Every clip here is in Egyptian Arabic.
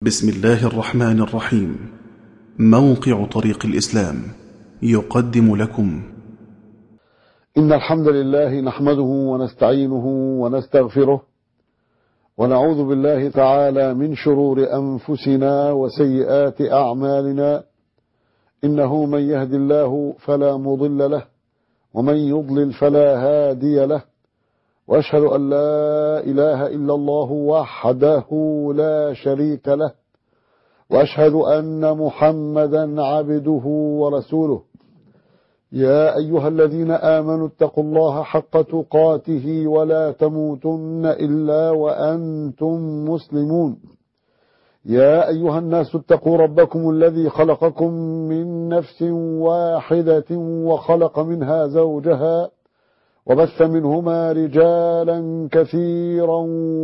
بسم الله الرحمن الرحيم موقع طريق الإسلام يقدم لكم إن الحمد لله نحمده ونستعينه ونستغفره ونعوذ بالله تعالى من شرور أنفسنا وسيئات أعمالنا إنه من يهد الله فلا مضل له ومن يضلل فلا هادي له وأشهد أن لا إله إلا الله وحده لا شريك له وأشهد أن محمدا عبده ورسوله يا أيها الذين آمنوا اتقوا الله حق تقاته ولا تموتن إلا وأنتم مسلمون يا أيها الناس اتقوا ربكم الذي خلقكم من نفس واحدة وخلق منها زوجها وبث منهما رجالا كثيرا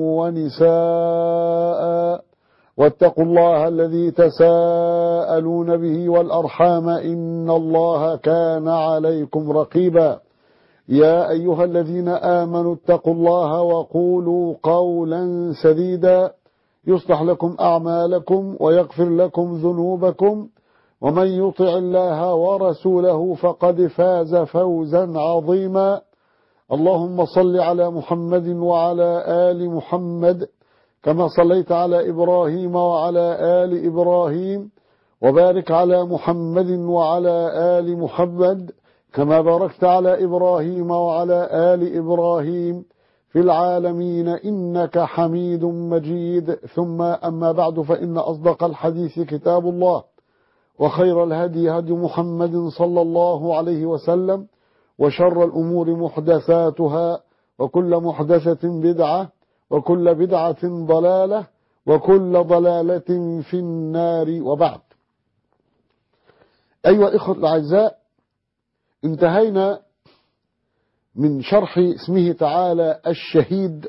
ونساء واتقوا الله الذي تساءلون به والأرحام إن الله كان عليكم رقيبا يا أيها الذين آمنوا اتقوا الله وقولوا قولا سديدا يصلح لكم أعمالكم ويغفر لكم ذنوبكم ومن يطع الله ورسوله فقد فاز فوزا عظيما اللهم صل على محمد وعلى آل محمد كما صليت على إبراهيم وعلى آل إبراهيم وبارك على محمد وعلى آل محمد كما باركت على إبراهيم وعلى آل إبراهيم في العالمين إنك حميد مجيد ثم أما بعد فإن أصدق الحديث كتاب الله وخير الهدي هدي محمد صلى الله عليه وسلم وشر الأمور محدثاتها وكل محدثة بدعة وكل بدعة ضلالة وكل ضلالة في النار وبعد أيها الإخوة الأعزاء انتهينا من شرح اسمه تعالى الشهيد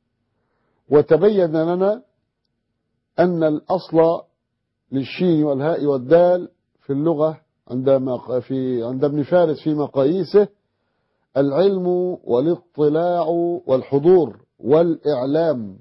وتبين لنا أن الأصل للشين والهاء والدال في اللغة عند في عند ابن فارس في مقاييسه العلم والاطلاع والحضور والإعلام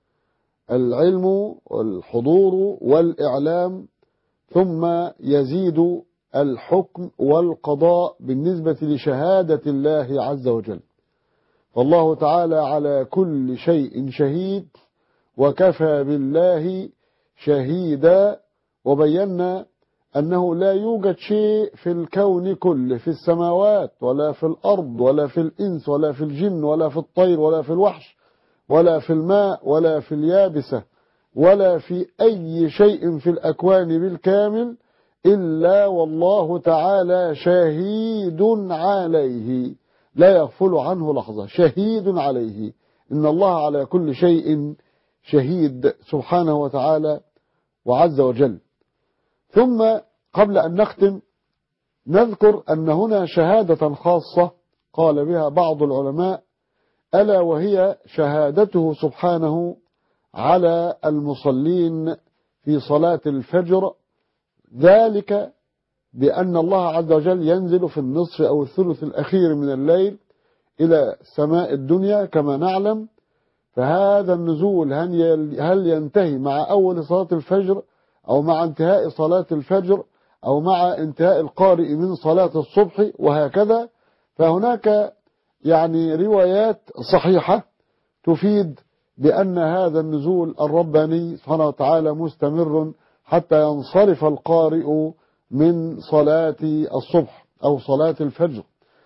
العلم والحضور والإعلام ثم يزيد الحكم والقضاء بالنسبة لشهادة الله عز وجل فالله تعالى على كل شيء شهيد وكفى بالله شهيدا وبينا أنه لا يوجد شيء في الكون كله في السماوات ولا في الأرض ولا في الإنس ولا في الجن ولا في الطير ولا في الوحش ولا في الماء ولا في اليابسة ولا في أي شيء في الأكوان بالكامل إلا والله تعالى شهيد عليه لا يغفل عنه لحظة شهيد عليه إن الله على كل شيء شهيد سبحانه وتعالى وعز وجل ثم قبل أن نختم نذكر أن هنا شهادة خاصة قال بها بعض العلماء ألا وهي شهادته سبحانه على المصلين في صلاة الفجر ذلك بأن الله عز وجل ينزل في النصف أو الثلث الأخير من الليل إلى سماء الدنيا كما نعلم فهذا النزول هل ينتهي مع أول صلاة الفجر أو مع انتهاء صلاة الفجر أو مع انتهاء القارئ من صلاة الصبح وهكذا فهناك يعني روايات صحيحة تفيد بأن هذا النزول الرباني سبحانه وتعالى مستمر حتى ينصرف القارئ من صلاة الصبح أو صلاة الفجر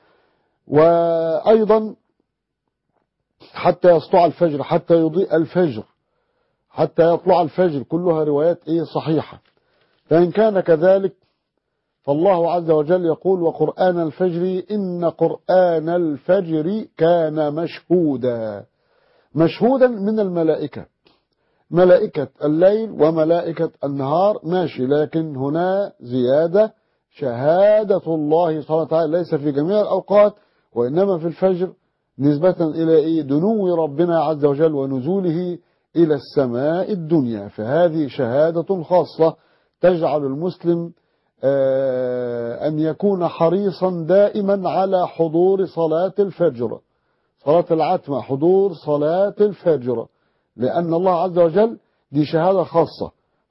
وأيضا حتى يسطع الفجر حتى يضيء الفجر حتى يطلع الفجر كلها روايات إيه صحيحة فإن كان كذلك فالله عز وجل يقول وقرآن الفجر إن قرآن الفجر كان مشهودا مشهودا من الملائكة ملائكة الليل وملائكة النهار ماشي لكن هنا زيادة شهادة الله سبحانه وتعالى ليس في جميع الأوقات وإنما في الفجر نسبة إلى إيه دنو ربنا عز وجل ونزوله إلى السماء الدنيا فهذه شهادة خاصة تجعل المسلم أن يكون حريصا دائما على حضور صلاة الفجر صلاة العتمة حضور صلاة الفجر لأن الله عز وجل دي شهادة خاصة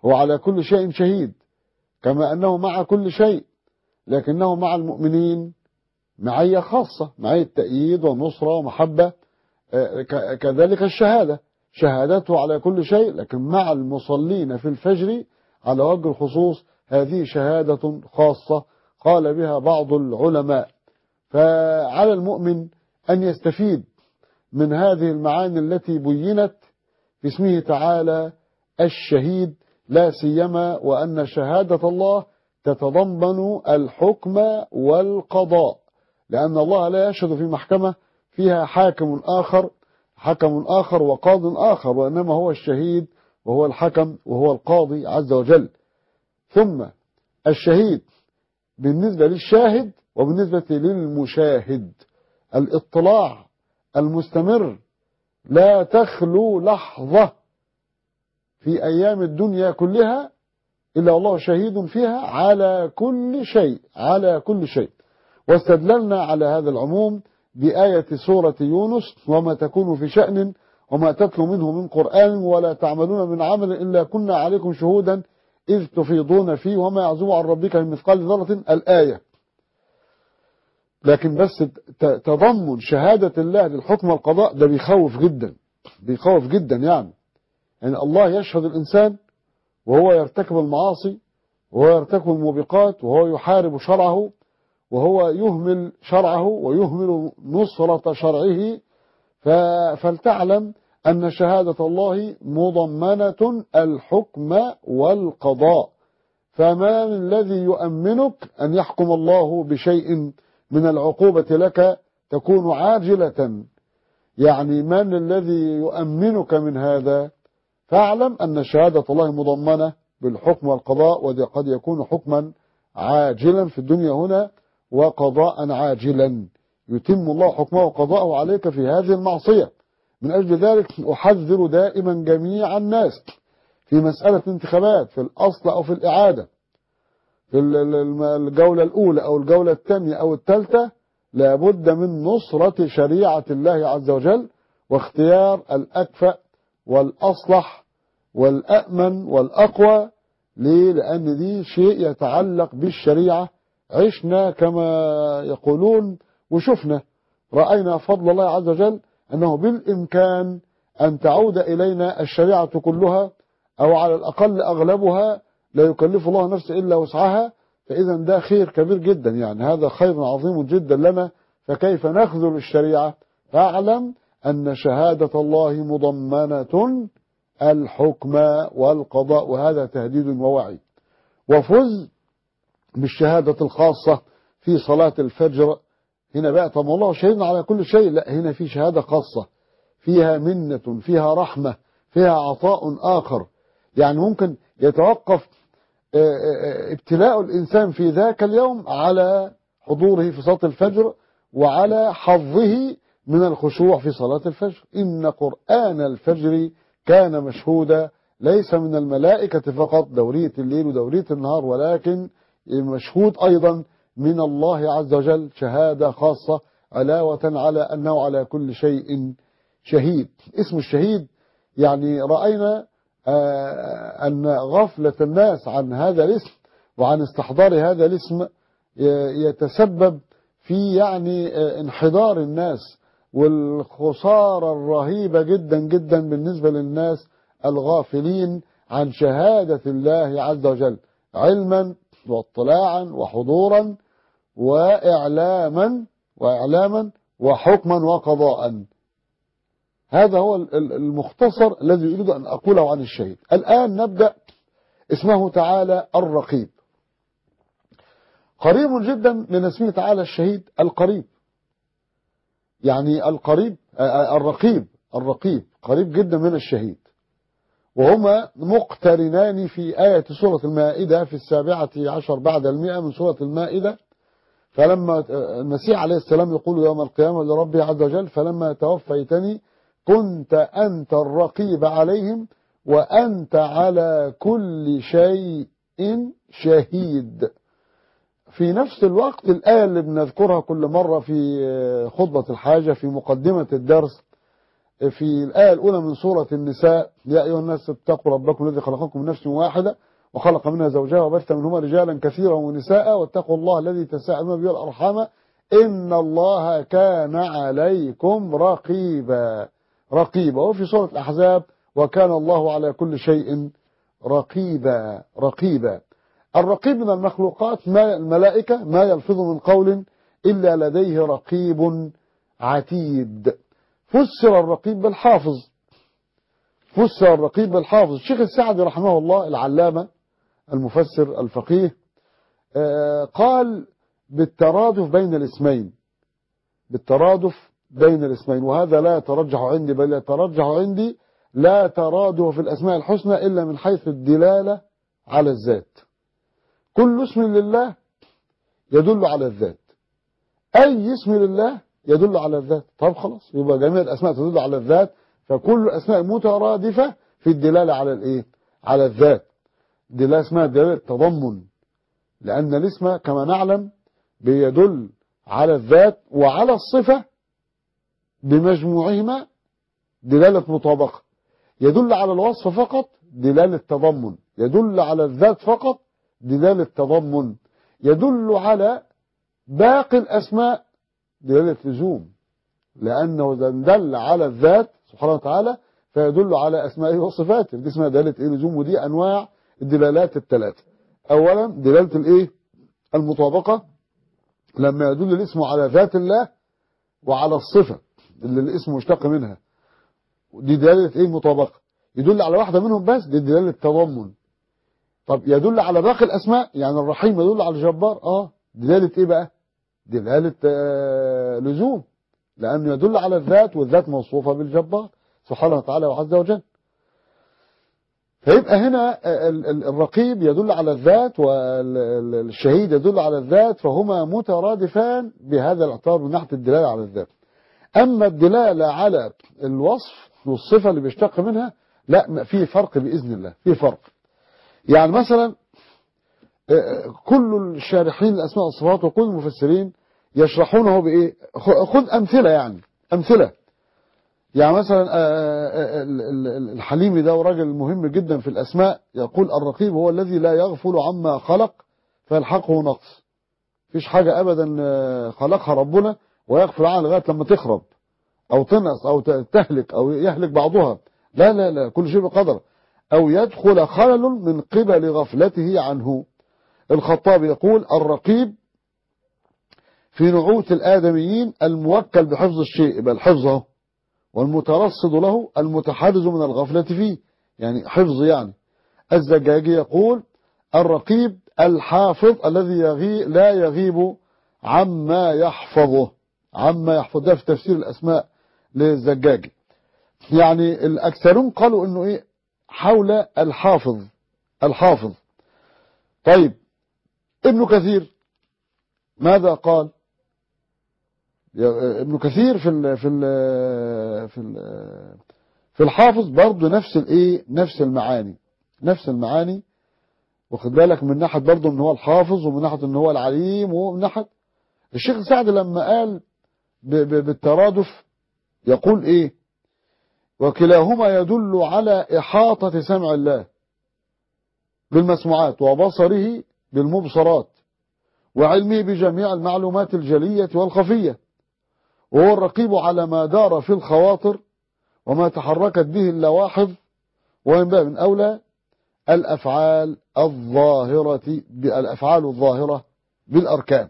هو على كل شيء شهيد كما أنه مع كل شيء لكنه مع المؤمنين معية خاصة معية تأييد ونصرة ومحبة كذلك الشهادة شهادته على كل شيء لكن مع المصلين في الفجر على وجه الخصوص هذه شهادة خاصة قال بها بعض العلماء فعلى المؤمن أن يستفيد من هذه المعاني التي بينت في اسمه تعالى الشهيد لا سيما وأن شهادة الله تتضمن الحكم والقضاء لأن الله لا يشهد في محكمة فيها حاكم آخر حكم آخر وقاض آخر وإنما هو الشهيد وهو الحكم وهو القاضي عز وجل ثم الشهيد بالنسبة للشاهد وبالنسبة للمشاهد الاطلاع المستمر لا تخلو لحظة في أيام الدنيا كلها إلا الله شهيد فيها على كل شيء على كل شيء واستدللنا على هذا العموم بآية سورة يونس وما تكون في شأن وما تتلو منه من قرآن ولا تعملون من عمل إلا كنا عليكم شهودا إذ تفيضون فيه وما يعزو عن ربك من مثقال ذرة الآية لكن بس تضمن شهادة الله للحكم والقضاء ده بيخوف جدا بيخوف جدا يعني يعني الله يشهد الإنسان وهو يرتكب المعاصي وهو يرتكب الموبقات وهو يحارب شرعه وهو يهمل شرعه ويهمل نصرة شرعه فلتعلم أن شهادة الله مضمنة الحكم والقضاء فما من الذي يؤمنك أن يحكم الله بشيء من العقوبة لك تكون عاجلة يعني من الذي يؤمنك من هذا فاعلم أن شهادة الله مضمنة بالحكم والقضاء وده قد يكون حكما عاجلا في الدنيا هنا وقضاء عاجلا يتم الله حكمه وقضاءه عليك في هذه المعصية من أجل ذلك أحذر دائما جميع الناس في مسألة انتخابات في الأصل أو في الإعادة في الجولة الأولى أو الجولة الثانية أو الثالثة لابد من نصرة شريعة الله عز وجل واختيار الأكفأ والأصلح والأأمن والأقوى ليه؟ لأن دي شيء يتعلق بالشريعة عشنا كما يقولون وشفنا رأينا فضل الله عز وجل أنه بالإمكان أن تعود إلينا الشريعة كلها أو على الأقل أغلبها لا يكلف الله نفسه إلا وسعها فإذا ده خير كبير جدا يعني هذا خير عظيم جدا لنا فكيف نخذل الشريعة فاعلم أن شهادة الله مضمنة الحكم والقضاء وهذا تهديد ووعي وفز بالشهادة الخاصة في صلاة الفجر هنا بقى طب والله شهدنا على كل شيء لا هنا في شهادة خاصة فيها منة فيها رحمة فيها عطاء آخر يعني ممكن يتوقف ابتلاء الإنسان في ذاك اليوم على حضوره في صلاة الفجر وعلى حظه من الخشوع في صلاة الفجر إن قرآن الفجر كان مشهودا ليس من الملائكة فقط دورية الليل ودورية النهار ولكن مشهود أيضا من الله عز وجل شهادة خاصة علاوة على أنه على كل شيء شهيد اسم الشهيد يعني رأينا أن غفلة الناس عن هذا الاسم وعن استحضار هذا الاسم يتسبب في يعني انحدار الناس والخسارة الرهيبة جدا جدا بالنسبة للناس الغافلين عن شهادة الله عز وجل علما واطلاعا وحضورا وإعلاما وإعلاما وحكما وقضاء هذا هو المختصر الذي أريد أن أقوله عن الشهيد الآن نبدأ اسمه تعالى الرقيب قريب جدا من اسمه تعالى الشهيد القريب يعني القريب الرقيب الرقيب قريب جدا من الشهيد وهما مقترنان في آية سورة المائدة في السابعة عشر بعد المئة من سورة المائدة فلما المسيح عليه السلام يقول يوم القيامة لربي عز وجل فلما توفيتني كنت أنت الرقيب عليهم وأنت على كل شيء شهيد في نفس الوقت الآية اللي بنذكرها كل مرة في خطبة الحاجة في مقدمة الدرس في الآية الأولى من سورة النساء يا أيها الناس اتقوا ربكم الذي خلقكم من نفس واحدة وخلق منها زوجها وبث منهما رجالا كثيرا ونساء واتقوا الله الذي تساءلون به الأرحام إن الله كان عليكم رقيبا رقيبا وفي سورة الأحزاب وكان الله على كل شيء رقيبا رقيبا الرقيب من المخلوقات ما الملائكة ما يلفظ من قول إلا لديه رقيب عتيد فسر الرقيب بالحافظ فسر الرقيب بالحافظ الشيخ السعدي رحمه الله العلامة المفسر الفقيه قال بالترادف بين الاسمين بالترادف بين الاسمين وهذا لا يترجح عندي بل يترجح عندي لا ترادف في الأسماء الحسنى إلا من حيث الدلالة على الذات كل اسم لله يدل على الذات أي اسم لله يدل على الذات طب خلاص يبقى جميع الأسماء تدل على الذات فكل الأسماء مترادفة في الدلالة على الإيه على الذات دلالة اسمها دلالة تضمن لأن الاسم كما نعلم بيدل على الذات وعلى الصفة بمجموعهما دلالة مطابقة يدل على الوصف فقط دلالة تضمن يدل على الذات فقط دلالة تضمن يدل على باقي الأسماء دلالة لزوم لأنه إذا دل على الذات سبحانه وتعالى فيدل على أسمائه وصفاته دي اسمها دلالة إيه لزوم ودي أنواع الدلالات الثلاثة أولا دلالة الإيه المطابقة لما يدل الاسم على ذات الله وعلى الصفة اللي الاسم مشتق منها دي دلالة ايه مطابقة يدل على واحدة منهم بس دي دلالة تضمن طب يدل على باقي الاسماء يعني الرحيم يدل على الجبار اه دلالة ايه بقى دلالة آه لزوم لانه يدل على الذات والذات موصوفة بالجبار سبحانه وتعالى وعز وجل فيبقى هنا الرقيب يدل على الذات والشهيد يدل على الذات فهما مترادفان بهذا الاعتبار من ناحية الدلالة على الذات أما الدلالة على الوصف والصفة اللي بيشتق منها لا في فرق بإذن الله في فرق يعني مثلا كل الشارحين الأسماء والصفات وكل المفسرين يشرحونه بإيه خذ أمثلة يعني أمثلة يعني مثلا الحليمي ده راجل مهم جدا في الأسماء يقول الرقيب هو الذي لا يغفل عما خلق فيلحقه نقص فيش حاجة أبدا خلقها ربنا ويغفل عنها لغاية لما تخرب أو تنقص أو تهلك أو يهلك بعضها لا لا لا كل شيء بقدر أو يدخل خلل من قبل غفلته عنه الخطاب يقول الرقيب في نعوت الآدميين الموكل بحفظ الشيء يبقى الحفظ والمترصد له المتحرز من الغفلة فيه يعني حفظ يعني الزجاجي يقول الرقيب الحافظ الذي يغي لا يغيب عما يحفظه عما يحفظ ده في تفسير الأسماء للزجاجي يعني الأكثرون قالوا أنه إيه حول الحافظ الحافظ طيب ابن كثير ماذا قال ابن كثير في ال في ال في ال في الحافظ برضه نفس الايه نفس المعاني نفس المعاني واخد بالك من ناحيه برضه ان هو الحافظ ومن ناحيه ان هو العليم ومن ناحيه الشيخ سعد لما قال ب ب بالترادف يقول ايه وكلاهما يدل على احاطه سمع الله بالمسموعات وبصره بالمبصرات وعلمه بجميع المعلومات الجليه والخفيه وهو الرقيب على ما دار في الخواطر وما تحركت به اللواحظ ومن باب من أولى الأفعال الظاهرة الأفعال الظاهرة بالأركان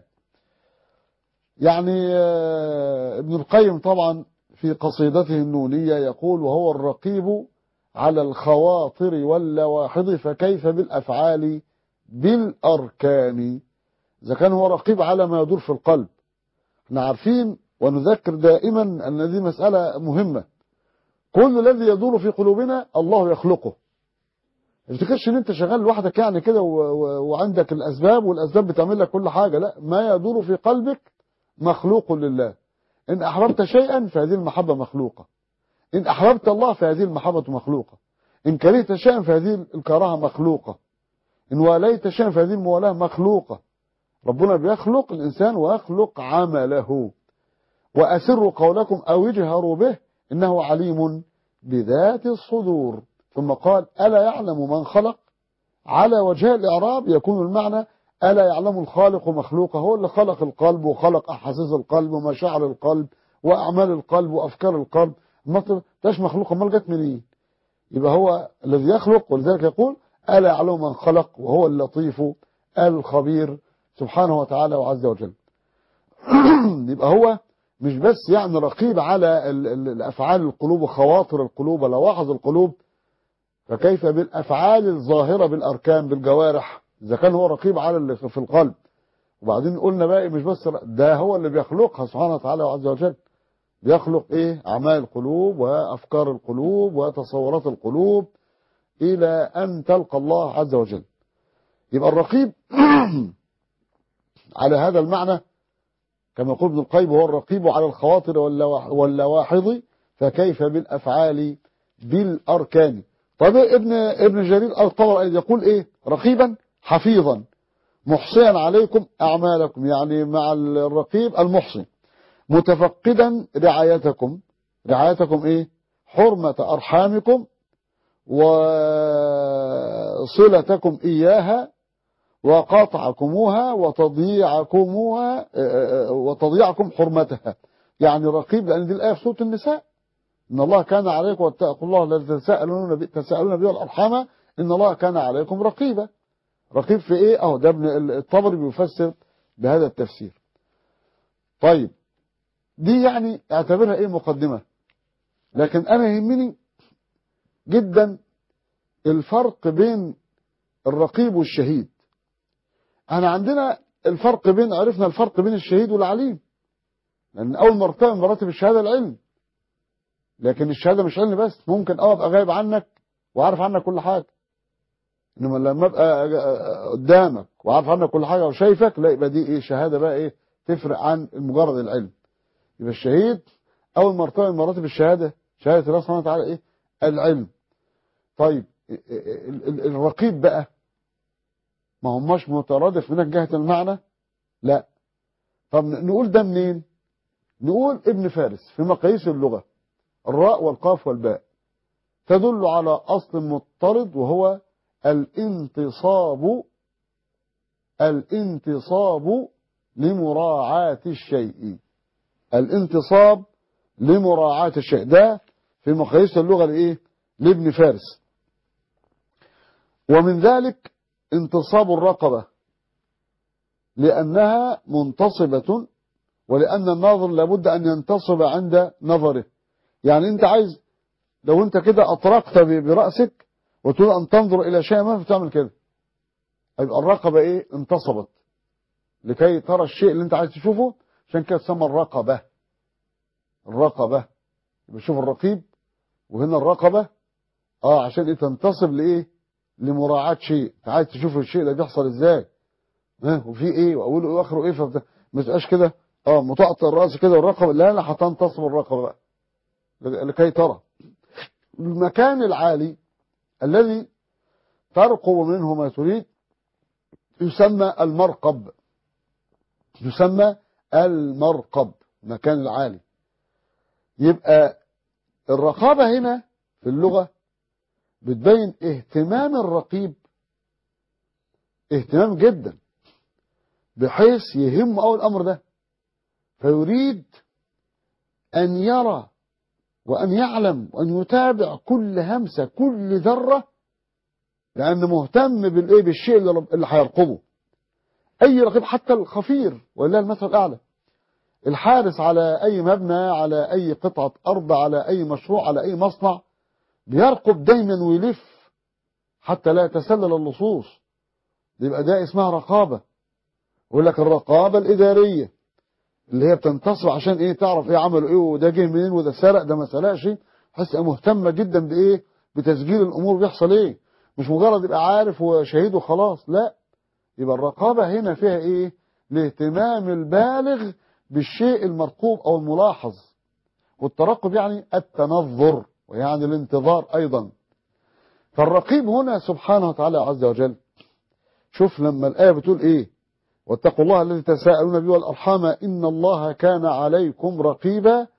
يعني ابن القيم طبعا في قصيدته النونية يقول وهو الرقيب على الخواطر واللواحظ فكيف بالأفعال بالأركان إذا كان هو رقيب على ما يدور في القلب احنا عارفين ونذكر دائما أن دي مسألة مهمة كل الذي يدور في قلوبنا الله يخلقه ما تفتكرش ان انت شغال لوحدك يعني كده وعندك الاسباب والاسباب بتعمل لك كل حاجة لا ما يدور في قلبك مخلوق لله ان احببت شيئا فهذه المحبة مخلوقة ان احببت الله فهذه المحبة مخلوقة ان كرهت شيئا فهذه الكراهة مخلوقة ان واليت شيئا فهذه الموالاة مخلوقة ربنا بيخلق الانسان ويخلق عمله وأسروا قولكم أو اجهروا به إنه عليم بذات الصدور ثم قال ألا يعلم من خلق على وجه الإعراب يكون المعنى ألا يعلم الخالق مخلوقه هو اللي خلق القلب وخلق أحاسيس القلب ومشاعر القلب وأعمال القلب وأفكار القلب ما تاش مخلوق امال جت منين يبقى هو الذي يخلق ولذلك يقول ألا يعلم من خلق وهو اللطيف الخبير سبحانه وتعالى وعز وجل يبقى هو مش بس يعني رقيب على ال- ال- الأفعال القلوب وخواطر القلوب ولواحظ القلوب فكيف بالأفعال الظاهرة بالأركان بالجوارح إذا كان هو رقيب على اللي في القلب وبعدين قلنا بقى مش بس ده هو اللي بيخلقها سبحانه وتعالى وعز وجل بيخلق ايه اعمال القلوب وافكار القلوب وتصورات القلوب الى ان تلقى الله عز وجل يبقى الرقيب على هذا المعنى كما يقول ابن القيم هو الرقيب على الخواطر واللوا- واللواحظ فكيف بالافعال بالاركان طب ابن ابن جرير الطبري يقول ايه رقيبا حفيظا محصيا عليكم اعمالكم يعني مع الرقيب المحصي متفقدا رعايتكم رعايتكم ايه حرمة ارحامكم وصلتكم اياها وقطعكموها وتضييعكموها وتضييعكم حرمتها يعني رقيب لان دي الايه في سوره النساء ان الله كان عليكم واتقوا الله الذي تساءلون به تساءلون به الارحام ان الله كان عليكم رقيبا رقيب في ايه اهو ده ابن الطبري بيفسر بهذا التفسير طيب دي يعني اعتبرها ايه مقدمة لكن انا يهمني جدا الفرق بين الرقيب والشهيد احنا عندنا الفرق بين عرفنا الفرق بين الشهيد والعليم لان اول مرتبه من مراتب الشهاده العلم لكن الشهاده مش علم بس ممكن اه ابقى غايب عنك وعارف عنك كل حاجه انما لما ابقى قدامك وعارف عنك كل حاجه وشايفك لا يبقى دي ايه شهاده بقى ايه تفرق عن مجرد العلم يبقى الشهيد اول مرتبه من مراتب الشهاده شهاده الله سبحانه وتعالى ايه العلم طيب ال- ال- الرقيب بقى ما هماش مترادف من جهه المعنى لا طب نقول ده منين نقول ابن فارس في مقاييس اللغه الراء والقاف والباء تدل على اصل مضطرد وهو الانتصاب الانتصاب لمراعاة الشيء الانتصاب لمراعاة الشيء ده في مقاييس اللغة لإيه لابن فارس ومن ذلك انتصاب الرقبة لأنها منتصبة ولأن الناظر لابد أن ينتصب عند نظره يعني أنت عايز لو أنت كده أطرقت برأسك وتريد أن تنظر إلى شيء ما بتعمل كده يبقى الرقبة إيه انتصبت لكي ترى الشيء اللي أنت عايز تشوفه عشان كده تسمى الرقبة الرقبة يبقى شوف الرقيب وهنا الرقبة اه عشان ايه تنتصب لايه لمراعاة شيء انت عايز تشوف الشيء ده بيحصل ازاي ها وفي ايه واوله ايه واخره ايه فبت... ما تبقاش كده اه مطاطة الراس كده والرقبة لا لا هتنتصب الرقبة بقى لكي ترى المكان العالي الذي ترقب منه ما تريد يسمى المرقب يسمى المرقب مكان العالي يبقى الرقابة هنا في اللغة بتبين اهتمام الرقيب اهتمام جدا بحيث يهم أول الأمر ده فيريد أن يرى وأن يعلم وأن يتابع كل همسة كل ذرة لأن مهتم بالإيه بالشيء اللي, اللي هيرقبه أي رقيب حتى الخفير ولله المثل الأعلى الحارس على أي مبنى على أي قطعة أرض على أي مشروع على أي مصنع بيرقب دايما ويلف حتى لا يتسلل اللصوص يبقى ده اسمها رقابة يقول لك الرقابة الإدارية اللي هي بتنتصب عشان ايه تعرف ايه عملوا ايه وده جه منين وده سرق ده ما سرقش حس مهتمة جدا بايه بتسجيل الامور بيحصل ايه مش مجرد يبقى عارف وشهيد وخلاص لا يبقى الرقابة هنا فيها ايه الاهتمام البالغ بالشيء المرقوب او الملاحظ والترقب يعني التنظر ويعني الانتظار ايضا فالرقيب هنا سبحانه وتعالى عز وجل شوف لما الآية بتقول ايه واتقوا الله الذي تساءلون به والأرحام إن الله كان عليكم رقيبا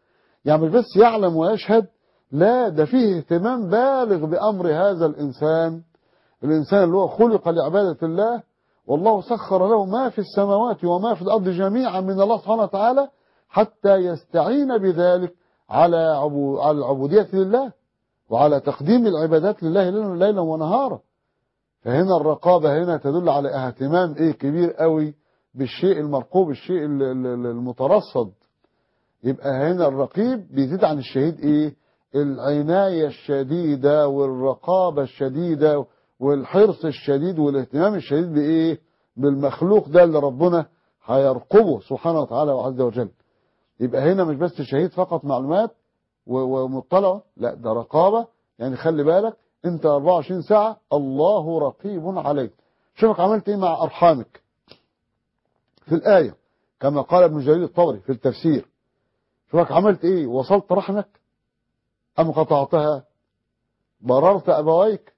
يعني مش بس يعلم ويشهد لا ده فيه اهتمام بالغ بأمر هذا الإنسان الإنسان اللي هو خلق لعبادة الله والله سخر له ما في السماوات وما في الأرض جميعا من الله سبحانه وتعالى حتى يستعين بذلك على عبو على العبودية لله وعلى تقديم العبادات لله ليلا ونهارا فهنا الرقابة هنا تدل على اهتمام ايه كبير قوي بالشيء المرقوب الشيء المترصد يبقى هنا الرقيب بيزيد عن الشهيد ايه العناية الشديدة والرقابة الشديدة والحرص الشديد والاهتمام الشديد بايه بالمخلوق ده اللي ربنا هيرقبه سبحانه وتعالى وعز وجل يبقى هنا مش بس شهيد فقط معلومات ومطلع لا ده رقابة يعني خلي بالك انت 24 ساعة الله رقيب عليك شوفك عملت ايه مع ارحامك في الآية كما قال ابن جرير الطبري في التفسير شوفك عملت ايه وصلت رحمك ام قطعتها بررت ابويك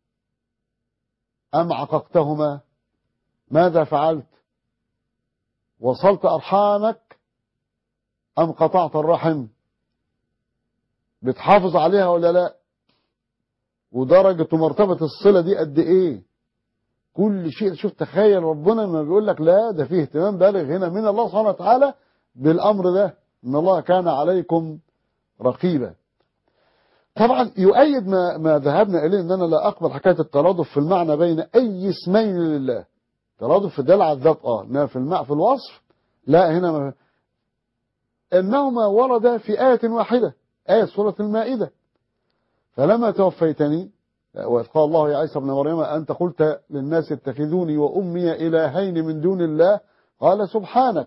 ام عققتهما ماذا فعلت وصلت ارحامك ام قطعت الرحم بتحافظ عليها ولا لا ودرجة ومرتبة الصلة دي قد ايه كل شيء شوف تخيل ربنا لما بيقول لك لا ده فيه اهتمام بالغ هنا من الله سبحانه وتعالى بالامر ده ان الله كان عليكم رقيبا طبعا يؤيد ما, ما ذهبنا اليه ان انا لا اقبل حكايه الترادف في المعنى بين اي اسمين لله ترادف في دلع الذات اه انما في المعنى في الوصف لا هنا ما انهما وردا في ايه واحده ايه سوره المائده فلما توفيتني وإذ قال الله يا عيسى ابن مريم أنت قلت للناس اتخذوني وأمي إلهين من دون الله قال سبحانك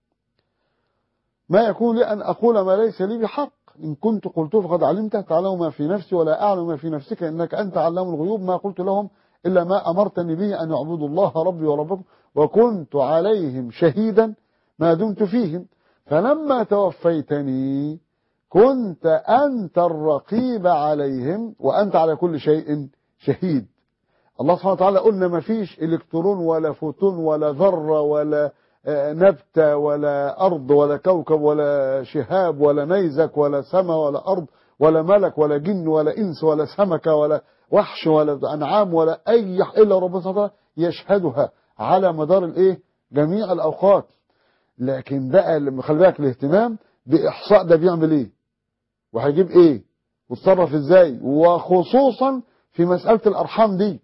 ما يكون لي أن أقول ما ليس لي بحق إن كنت قلته فقد علمته تعلم ما في نفسي ولا أعلم ما في نفسك إنك أنت علام الغيوب ما قلت لهم إلا ما أمرتني به أن يعبدوا الله ربي وربكم وكنت عليهم شهيدا ما دمت فيهم فلما توفيتني كنت أنت الرقيب عليهم وأنت على كل شيء شهيد الله سبحانه وتعالى قلنا ما فيش إلكترون ولا فوتون ولا ذرة ولا نبتة ولا أرض ولا كوكب ولا شهاب ولا نيزك ولا سماء ولا أرض ولا ملك ولا جن ولا إنس ولا سمكة ولا وحش ولا أنعام ولا أي إلا ربنا سبحانه وتعالى يشهدها على مدار الإيه جميع الأوقات لكن بقى خلي بالك الاهتمام بإحصاء ده بيعمل إيه وهيجيب ايه وتصرف ازاي وخصوصا في مسألة الارحام دي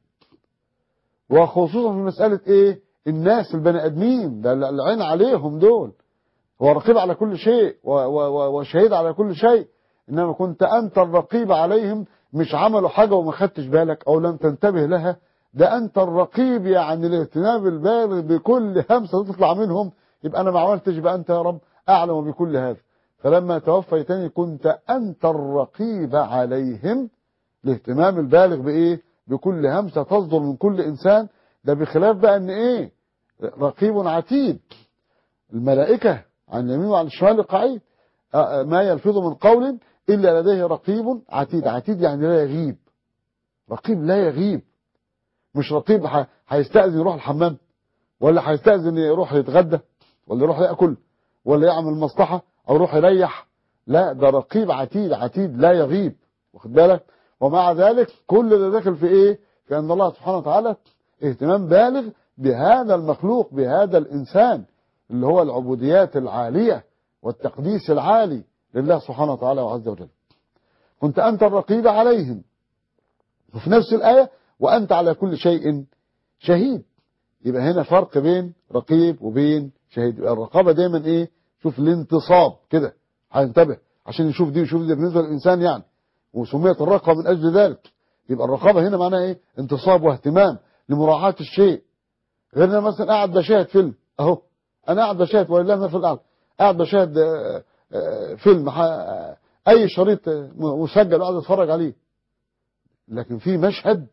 وخصوصا في مسألة ايه الناس البني ادمين ده العين عليهم دول هو رقيب على كل شيء وشهيد على كل شيء انما كنت انت الرقيب عليهم مش عملوا حاجة وما خدتش بالك او لم تنتبه لها ده انت الرقيب يعني الاهتمام البالغ بكل همسة تطلع منهم يبقى انا ما عملتش يبقى انت يا رب اعلم بكل هذا فلما توفيتني كنت أنت الرقيب عليهم الاهتمام البالغ بإيه بكل همسة تصدر من كل إنسان ده بخلاف بقى أن إيه رقيب عتيد الملائكة عن اليمين وعن الشمال قعيد ما يلفظ من قول إلا لديه رقيب عتيد عتيد يعني لا يغيب رقيب لا يغيب مش رقيب هيستأذن يروح الحمام ولا هيستأذن يروح يتغدى ولا يروح يأكل ولا يعمل مصلحة او يروح يريح لا ده رقيب عتيد عتيد لا يغيب واخد بالك ومع ذلك كل اللي داخل في ايه في ان الله سبحانه وتعالى اهتمام بالغ بهذا المخلوق بهذا الانسان اللي هو العبوديات العالية والتقديس العالي لله سبحانه وتعالى وعز وجل كنت انت الرقيب عليهم وفي نفس الآية وانت على كل شيء شهيد يبقى هنا فرق بين رقيب وبين شهيد يبقى الرقابة دايما ايه شوف الانتصاب كده هينتبه عشان يشوف دي ويشوف دي بالنسبة للإنسان يعني وسميت الرقبة من أجل ذلك يبقى الرقابة هنا معناها إيه انتصاب واهتمام لمراعاة الشيء غير أنا مثلا قاعد بشاهد فيلم أهو أنا قاعد بشاهد ولله المثل الأعلى قاعد بشاهد فيلم أي شريط مسجل قاعد أتفرج عليه لكن في مشهد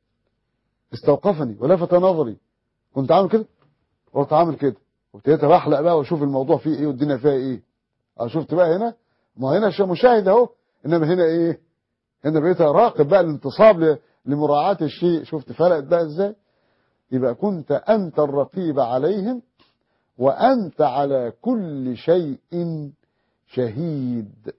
استوقفني ولفت نظري كنت عامل كده رحت عامل كده وابتديت بحلق بقى واشوف الموضوع فيه ايه والدنيا فيها ايه اه شفت بقى هنا ما هنا مشاهد اهو انما هنا ايه هنا بقيت اراقب بقى الانتصاب لمراعاة الشيء شفت فرقت بقى ازاي يبقى كنت انت الرقيب عليهم وانت على كل شيء شهيد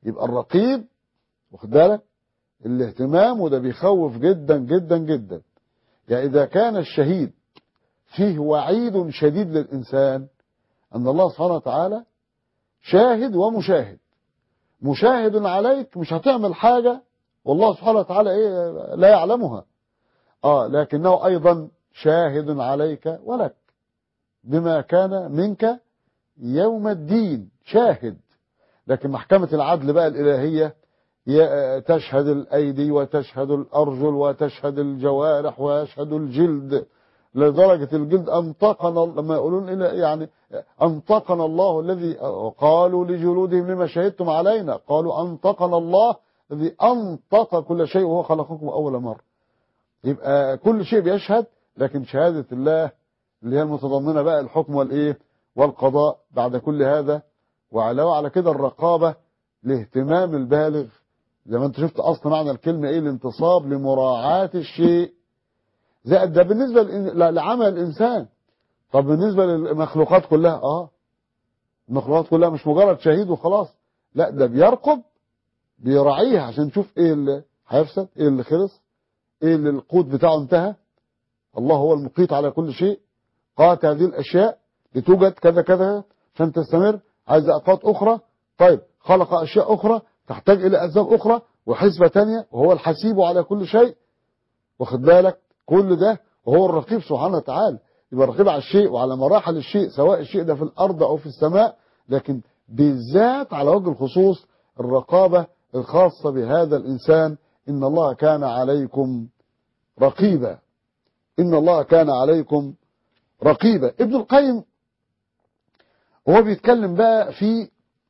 يبقى الرقيب واخد بالك الاهتمام وده بيخوف جدا جدا جدا يعني إذا كان الشهيد فيه وعيد شديد للإنسان أن الله سبحانه وتعالى شاهد ومشاهد مشاهد عليك مش هتعمل حاجة والله سبحانه وتعالى إيه لا يعلمها آه لكنه أيضا شاهد عليك ولك بما كان منك يوم الدين شاهد لكن محكمة العدل بقى الإلهية تشهد الأيدي وتشهد الأرجل وتشهد الجوارح ويشهد الجلد لدرجة الجلد أنطقنا لما يقولون إلى يعني أنطقنا الله الذي قالوا لجلودهم لما شهدتم علينا قالوا أنطقنا الله الذي أنطق كل شيء وهو خلقكم أول مرة يبقى كل شيء بيشهد لكن شهادة الله اللي هي المتضمنة بقى الحكم والإيه والقضاء بعد كل هذا وعلاوة على كده الرقابة لاهتمام البالغ زي ما انت شفت اصلا معنى الكلمة ايه الانتصاب لمراعاة الشيء زائد ده بالنسبة لعمل الانسان طب بالنسبة للمخلوقات كلها اه المخلوقات كلها مش مجرد شهيد وخلاص لا ده بيرقب بيراعيها عشان تشوف ايه اللي هيفسد ايه اللي خلص ايه اللي القوت بتاعه انتهى الله هو المقيت على كل شيء قات هذه الاشياء لتوجد كذا كذا عشان تستمر عايز اوقات اخرى طيب خلق اشياء اخرى تحتاج الى اسباب اخرى وحسبة تانية وهو الحسيب على كل شيء واخد بالك كل ده وهو الرقيب سبحانه وتعالى يبقى الرقيب على الشيء وعلى مراحل الشيء سواء الشيء ده في الارض او في السماء لكن بالذات على وجه الخصوص الرقابة الخاصة بهذا الانسان ان الله كان عليكم رقيبا ان الله كان عليكم رقيبا ابن القيم هو بيتكلم بقى في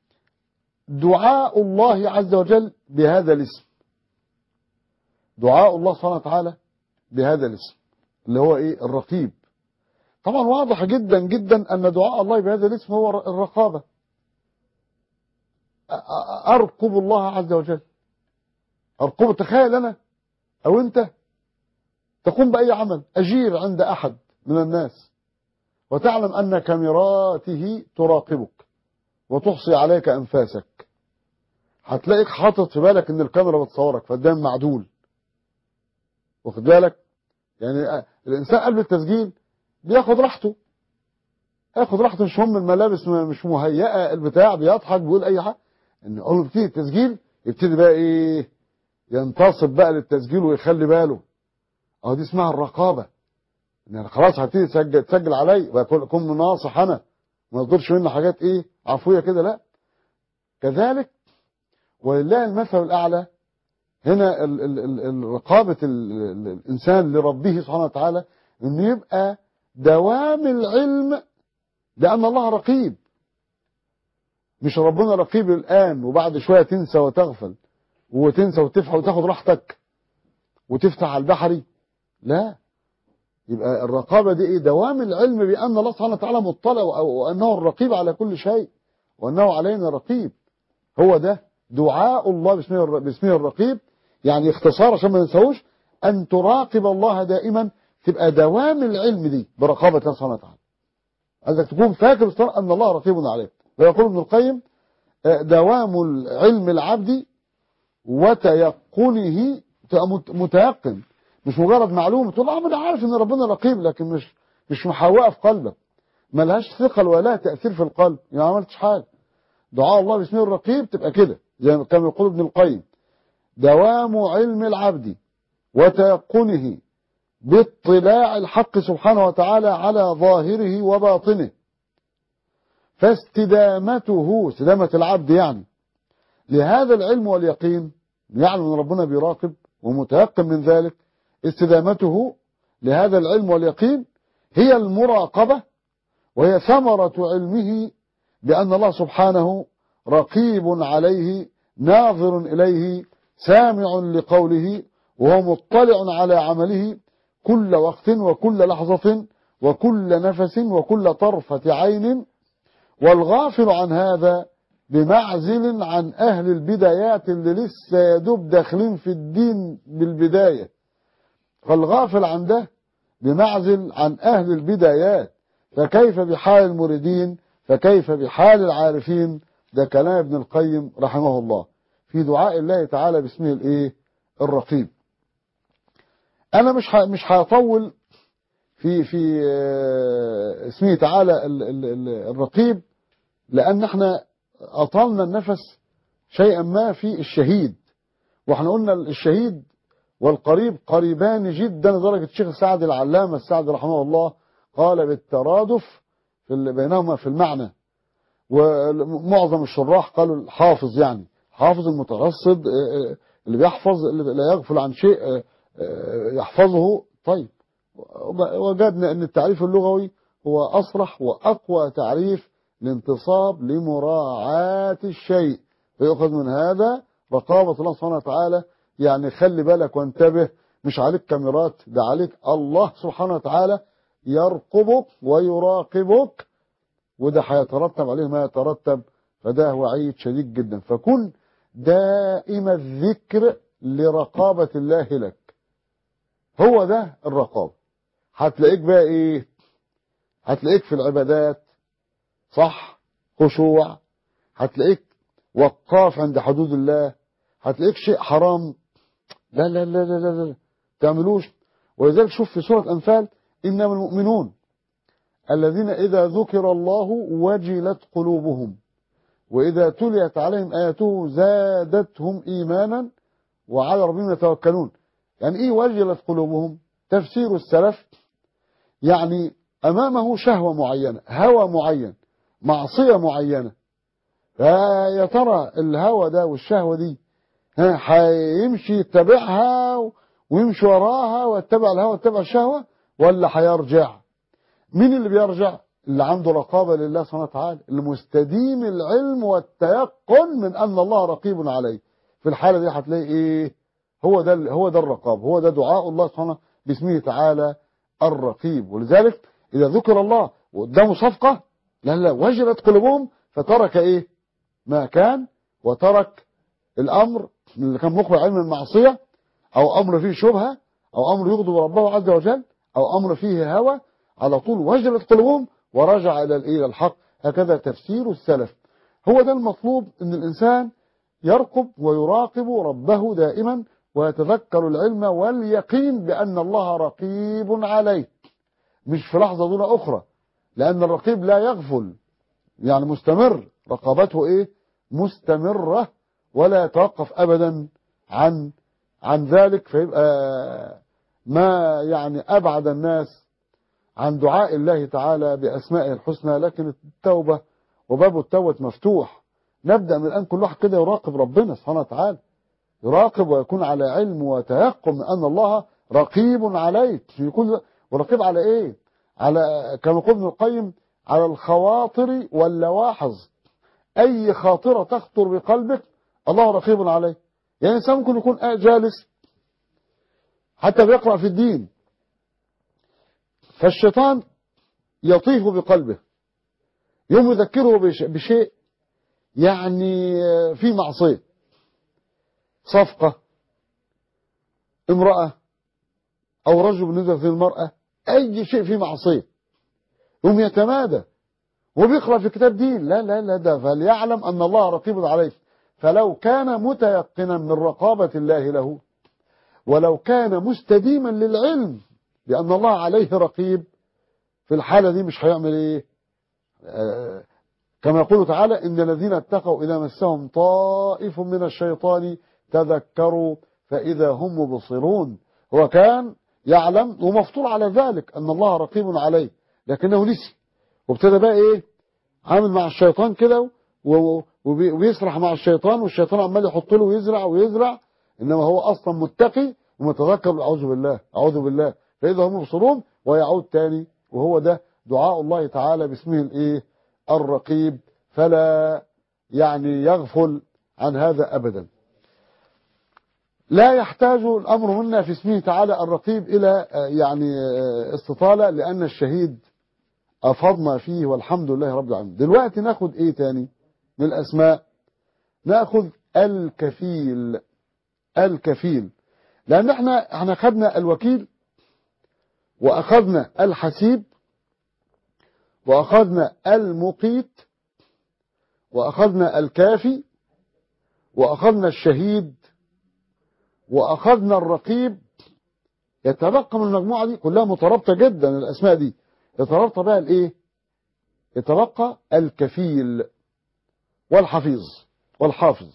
دعاء الله عز وجل بهذا الاسم دعاء الله سبحانه وتعالى بهذا الاسم اللي هو ايه الرقيب طبعا واضح جدا جدا ان دعاء الله بهذا الاسم هو الرقابة ارقب الله عز وجل ارقب تخيل انا او انت تقوم باي عمل اجير عند احد من الناس وتعلم ان كاميراته تراقبك وتحصي عليك انفاسك هتلاقيك حاطط في بالك ان الكاميرا بتصورك فقدام معدول واخد بالك يعني الانسان قلب التسجيل بياخد راحته ياخد راحته مش هم الملابس مش مهيئه البتاع بيضحك بيقول اي حاجه ان اول ما بيبتدي التسجيل يبتدي بقى ايه ينتصب بقى للتسجيل ويخلي باله اهو دي اسمها الرقابه ان خلاص هبتدي تسجل تسجل علي بكون ناصح انا ما يصدرش منه حاجات ايه عفويه كده لا كذلك ولله المثل الاعلى هنا ال ال ال رقابه الانسان لربه سبحانه وتعالى انه يبقى دوام العلم لان الله رقيب مش ربنا رقيب الان وبعد شويه تنسى وتغفل وتنسى وتفتح وتاخد راحتك وتفتح على البحري لا يبقى الرقابة دي ايه دوام العلم بأن الله سبحانه وتعالى مطلع وأنه الرقيب على كل شيء وأنه علينا رقيب هو ده دعاء الله باسمه باسمه الرقيب يعني اختصار عشان ما ننساهوش أن تراقب الله دائما تبقى دوام العلم دي برقابة الله سبحانه وتعالى عايزك تكون فاكر أن الله رقيب عليك ويقول ابن القيم دوام العلم العبد وتيقنه متيقن مش مجرد معلومه تقول اه انا عارف ان ربنا رقيب لكن مش مش محوقه في قلبك ملهاش ثقل ولا تاثير في القلب يعني ما عملتش حاجه دعاء الله باسمه الرقيب تبقى كده زي ما كان يقول ابن القيم دوام علم العبد وتيقنه باطلاع الحق سبحانه وتعالى على ظاهره وباطنه فاستدامته استدامة العبد يعني لهذا العلم واليقين يعلم ان ربنا بيراقب ومتيقن من ذلك استدامته لهذا العلم واليقين هي المراقبة وهي ثمرة علمه بأن الله سبحانه رقيب عليه ناظر إليه سامع لقوله وهو مطلع على عمله كل وقت وكل لحظة وكل نفس وكل طرفة عين والغافل عن هذا بمعزل عن أهل البدايات اللي لسه يدوب داخلين في الدين بالبداية فالغافل عن ده بمعزل عن أهل البدايات فكيف بحال المريدين فكيف بحال العارفين ده كلام ابن القيم رحمه الله في دعاء الله تعالى باسمه الايه الرقيب انا مش ه- مش هطول في في آه، اسمه تعالى ال- ال- ال- الرقيب لان احنا اطلنا النفس شيئا ما في الشهيد واحنا قلنا الشهيد والقريب قريبان جدا لدرجه الشيخ السعدي العلامه السعدي رحمه الله قال بالترادف في ال- بينهما في المعنى ومعظم الشراح قالوا الحافظ يعني حافظ المترصد آه، آه، اللي بيحفظ اللي لا يغفل عن شيء آه، آه، يحفظه طيب وب- وجدنا ان التعريف اللغوي هو اصرح واقوى تعريف لانتصاب لمراعاة الشيء فيؤخذ من هذا رقابة الله سبحانه وتعالى يعني خلي بالك وانتبه مش عليك كاميرات ده عليك الله سبحانه وتعالى يرقبك ويراقبك وده هيترتب عليه ما يترتب فده وعيد شديد جدا فكن دائم الذكر لرقابة الله لك هو ده الرقابة هتلاقيك بقى ايه هتلاقيك في العبادات صح خشوع هتلاقيك وقاف عند حدود الله هتلاقيك شيء حرام لا لا لا لا لا, لا. تعملوش ولذلك شوف في سورة أنفال إنما المؤمنون الذين إذا ذكر الله وجلت قلوبهم وإذا تليت عليهم آياته زادتهم إيمانا وعلى ربهم يتوكلون يعني إيه وجلت قلوبهم تفسير السلف يعني أمامه شهوة معينة هوى معين معصية معينة فيا ترى الهوى ده والشهوة دي ها هيمشي يتبعها ويمشي وراها ويتبع الهوى ويتبع الشهوة ولا هيرجع مين اللي بيرجع اللي عنده رقابة لله سبحانه وتعالى المستديم العلم والتيقن من أن الله رقيب عليه في الحالة دي هتلاقي إيه هو ده هو ده الرقاب هو ده دعاء الله سبحانه باسمه تعالى الرقيب ولذلك إذا ذكر الله وقدامه صفقة لا لا وجلت قلوبهم فترك إيه ما كان وترك الأمر اللي كان مقبل علم المعصية أو أمر فيه شبهة أو أمر يغضب ربه عز وجل أو أمر فيه هوى على طول وجلت قلوبهم ورجع إلى إلى الحق هكذا تفسير السلف هو ده المطلوب أن الإنسان يرقب ويراقب ربه دائما ويتذكر العلم واليقين بأن الله رقيب عليه مش في لحظة دون أخرى لأن الرقيب لا يغفل يعني مستمر رقابته إيه مستمرة ولا يتوقف أبدا عن عن ذلك فيبقى ما يعني أبعد الناس عن دعاء الله تعالى بأسمائه الحسنى لكن التوبة وباب التوبة مفتوح نبدأ من الآن كل واحد كده يراقب ربنا سبحانه وتعالى يراقب ويكون على علم وتيقن من أن الله رقيب عليك يكون ورقيب على إيه على كما يقول ابن القيم على الخواطر واللواحظ أي خاطرة تخطر بقلبك الله رقيب عليه يعني الإنسان ممكن يكون جالس حتى بيقرأ في الدين فالشيطان يطيف بقلبه يوم يذكره بشيء يعني في معصية صفقة امرأة أو رجل بالنسبة في المرأة أي شيء فيه معصية يوم يتمادى وبيقرأ في كتاب دين لا لا لا ده فليعلم أن الله رقيب عليه فلو كان متيقنا من رقابة الله له ولو كان مستديما للعلم بأن الله عليه رقيب في الحالة دي مش هيعمل ايه آه كما يقول تعالى إن الذين اتقوا إذا مسهم طائف من الشيطان تذكروا فإذا هم مبصرون هو كان يعلم ومفطور على ذلك أن الله رقيب عليه لكنه نسي وابتدى بقى إيه عامل مع الشيطان كده وبيسرح مع الشيطان والشيطان عمال يحط له ويزرع ويزرع إنما هو أصلا متقي ومتذكر أعوذ بالله أعوذ بالله فإذا هم مبصرون ويعود تاني وهو ده دعاء الله تعالى باسمه الإيه الرقيب فلا يعني يغفل عن هذا أبدا لا يحتاج الأمر منا في اسمه تعالى الرقيب إلى يعني استطالة لأن الشهيد أفضنا فيه والحمد لله رب العالمين دلوقتي ناخد إيه تاني من الأسماء ناخد الكفيل الكفيل لأن احنا احنا خدنا الوكيل وأخذنا الحسيب وأخذنا المقيت وأخذنا الكافي وأخذنا الشهيد وأخذنا الرقيب يتبقى من المجموعة دي كلها مترابطة جدا الأسماء دي يترابط بقى الإيه يتبقى الكفيل والحفيظ والحافظ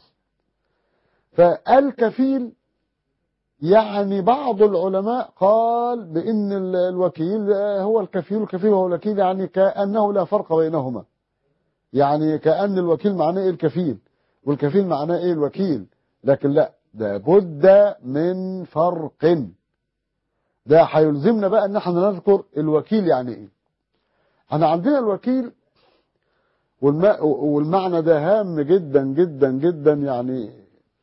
فالكفيل يعني بعض العلماء قال بأن الوكيل هو الكفيل والكفيل هو الوكيل يعني كأنه لا فرق بينهما يعني كأن الوكيل معناه إيه الكفيل والكفيل معناه إيه الوكيل لكن لا ده بد من فرق ده هيلزمنا بقى ان احنا نذكر الوكيل يعني ايه احنا عندنا الوكيل والمعنى ده هام جدا جدا جدا يعني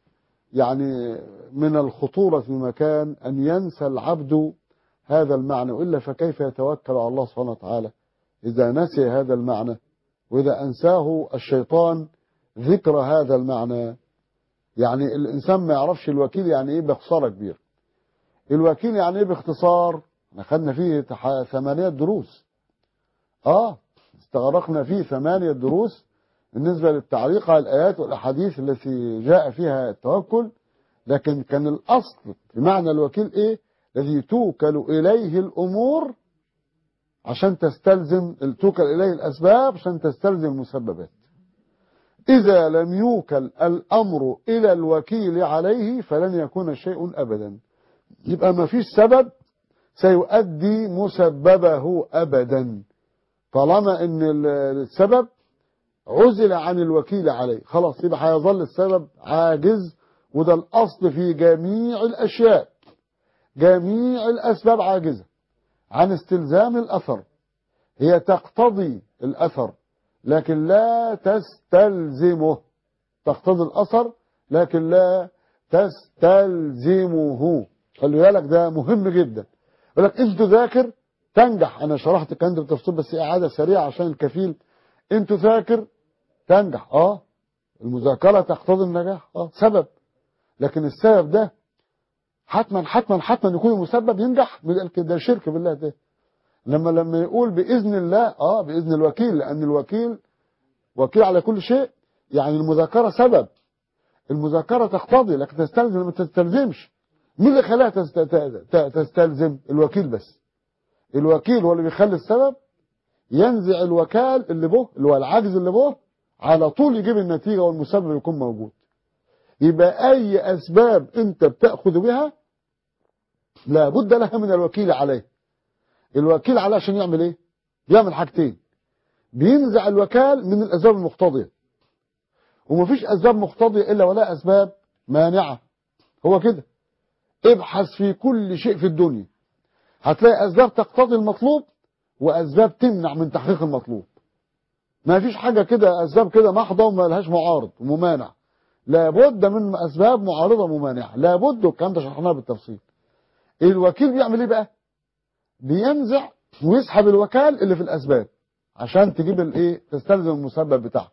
يعني من الخطورة في مكان أن ينسى العبد هذا المعنى وإلا فكيف يتوكل على الله سبحانه وتعالى إذا نسي هذا المعنى وإذا أنساه الشيطان ذكر هذا المعنى يعني الإنسان ما يعرفش الوكيل يعني إيه بخسارة كبيرة الوكيل يعني إيه باختصار أخذنا فيه ثمانية دروس آه استغرقنا فيه ثمانية دروس بالنسبة للتعليق على الآيات والأحاديث التي جاء فيها التوكل لكن كان الأصل في معنى الوكيل إيه الذي توكل إليه الأمور عشان تستلزم توكل إليه الأسباب عشان تستلزم المسببات إذا لم يوكل الأمر إلى الوكيل عليه فلن يكون شيء أبدا يبقى ما فيش سبب سيؤدي مسببه أبدا طالما أن السبب عزل عن الوكيل عليه خلاص يبقى هيظل السبب عاجز وده الأصل في جميع الأشياء جميع الأسباب عاجزة عن استلزام الأثر هي تقتضي الأثر لكن لا تستلزمه تقتضي الأثر لكن لا تستلزمه خلي بالك ده مهم جدا يقول لك انت ذاكر تنجح انا شرحت الكلام ده بالتفصيل بس اعاده سريعه عشان الكفيل انت ذاكر تنجح اه المذاكره تقتضي النجاح اه سبب لكن السبب ده حتما حتما حتما يكون المسبب ينجح ده شرك بالله ده لما لما يقول باذن الله اه باذن الوكيل لان الوكيل وكيل على كل شيء يعني المذاكره سبب المذاكره تقتضي لكن تستلزم ما تستلزمش مين اللي خلاها تستلزم الوكيل بس الوكيل هو اللي بيخلي السبب ينزع الوكال اللي به اللي هو العجز اللي به على طول يجيب النتيجه والمسبب يكون موجود يبقى اي اسباب انت بتاخذ بها لابد لها من الوكيل عليه الوكيل عليه عشان يعمل ايه يعمل حاجتين بينزع الوكال من الاسباب المقتضيه ومفيش اسباب مقتضيه الا ولا اسباب مانعه هو كده ابحث في كل شيء في الدنيا هتلاقي اسباب تقتضي المطلوب واسباب تمنع من تحقيق المطلوب ما فيش حاجه كده اسباب كده محضه وما لهاش معارض وممانع لابد من اسباب معارضه ممانعه لابد الكلام ده شرحناه بالتفصيل الوكيل بيعمل ايه بقى بينزع ويسحب الوكال اللي في الاسباب عشان تجيب الايه تستلزم المسبب بتاعها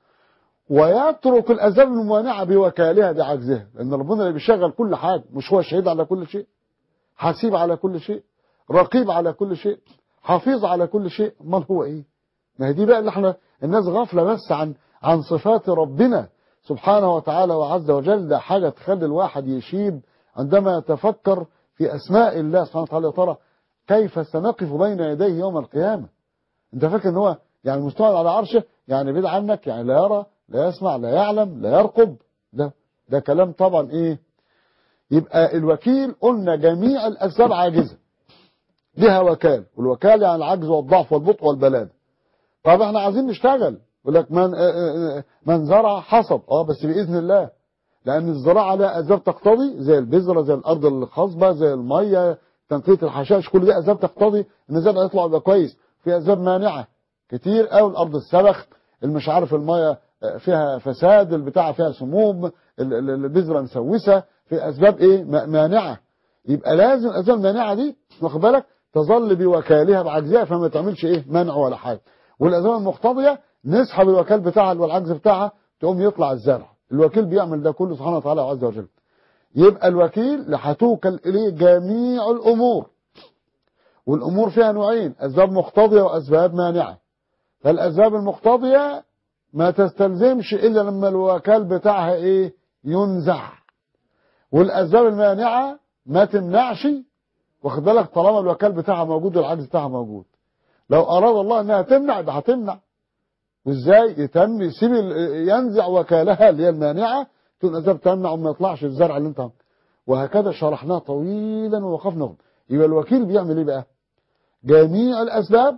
ويترك الاسباب الممانعه بوكالها بعجزها لان ربنا اللي بيشغل كل حاجه مش هو شهيد على كل شيء حسيب على كل شيء رقيب على كل شيء حفيظ على كل شيء امال هو ايه ما هي دي بقى اللي احنا الناس غافله بس عن عن صفات ربنا سبحانه وتعالى وعز وجل ده حاجه تخلي الواحد يشيب عندما يتفكر في اسماء الله سبحانه وتعالى يا ترى كيف سنقف بين يديه يوم القيامه انت فاكر ان هو يعني مستوى على عرشه يعني بعيد عنك يعني لا يرى لا يسمع لا يعلم لا يرقب ده ده كلام طبعا ايه يبقى الوكيل قلنا جميع الاسباب عاجزه لها وكال والوكال يعني العجز والضعف والبطء والبلاد طب احنا عايزين نشتغل يقول لك من من زرع حصد اه بس باذن الله لان الزراعه لها اسباب تقتضي زي البذره زي الارض الخصبه زي الميه تنقيه الحشائش كل دي اسباب تقتضي ان الزرع يطلع يبقى كويس في اسباب مانعه كتير قوي الارض السبخ مش عارف الميه فيها فساد البتاع فيها سموم البذره مسوسه في اسباب ايه مانعه يبقى لازم الاسباب المانعه دي واخد بالك تظل بوكالها بعجزها فما تعملش ايه منع ولا حاجه والاسباب المقتضيه نسحب الوكال بتاعها والعجز بتاعها تقوم يطلع الزرع الوكيل بيعمل ده كله سبحانه وتعالى عز وجل يبقى الوكيل هتوكل اليه جميع الامور والامور فيها نوعين اسباب مقتضيه واسباب مانعه فالاسباب المقتضيه ما تستلزمش الا لما الوكال بتاعها ايه ينزع والاسباب المانعه ما تمنعش واخد بالك طالما الوكال بتاعها موجود والعجز بتاعها موجود لو اراد الله انها تمنع يبقى هتمنع وازاي يتم يسيب ال- ينزع وكالها اللي هي المانعه تكون الاسباب تمنع وما يطلعش الزرع اللي انت وهكذا شرحناه طويلا ووقفنا هنا. يبقى الوكيل بيعمل ايه بقى جميع الاسباب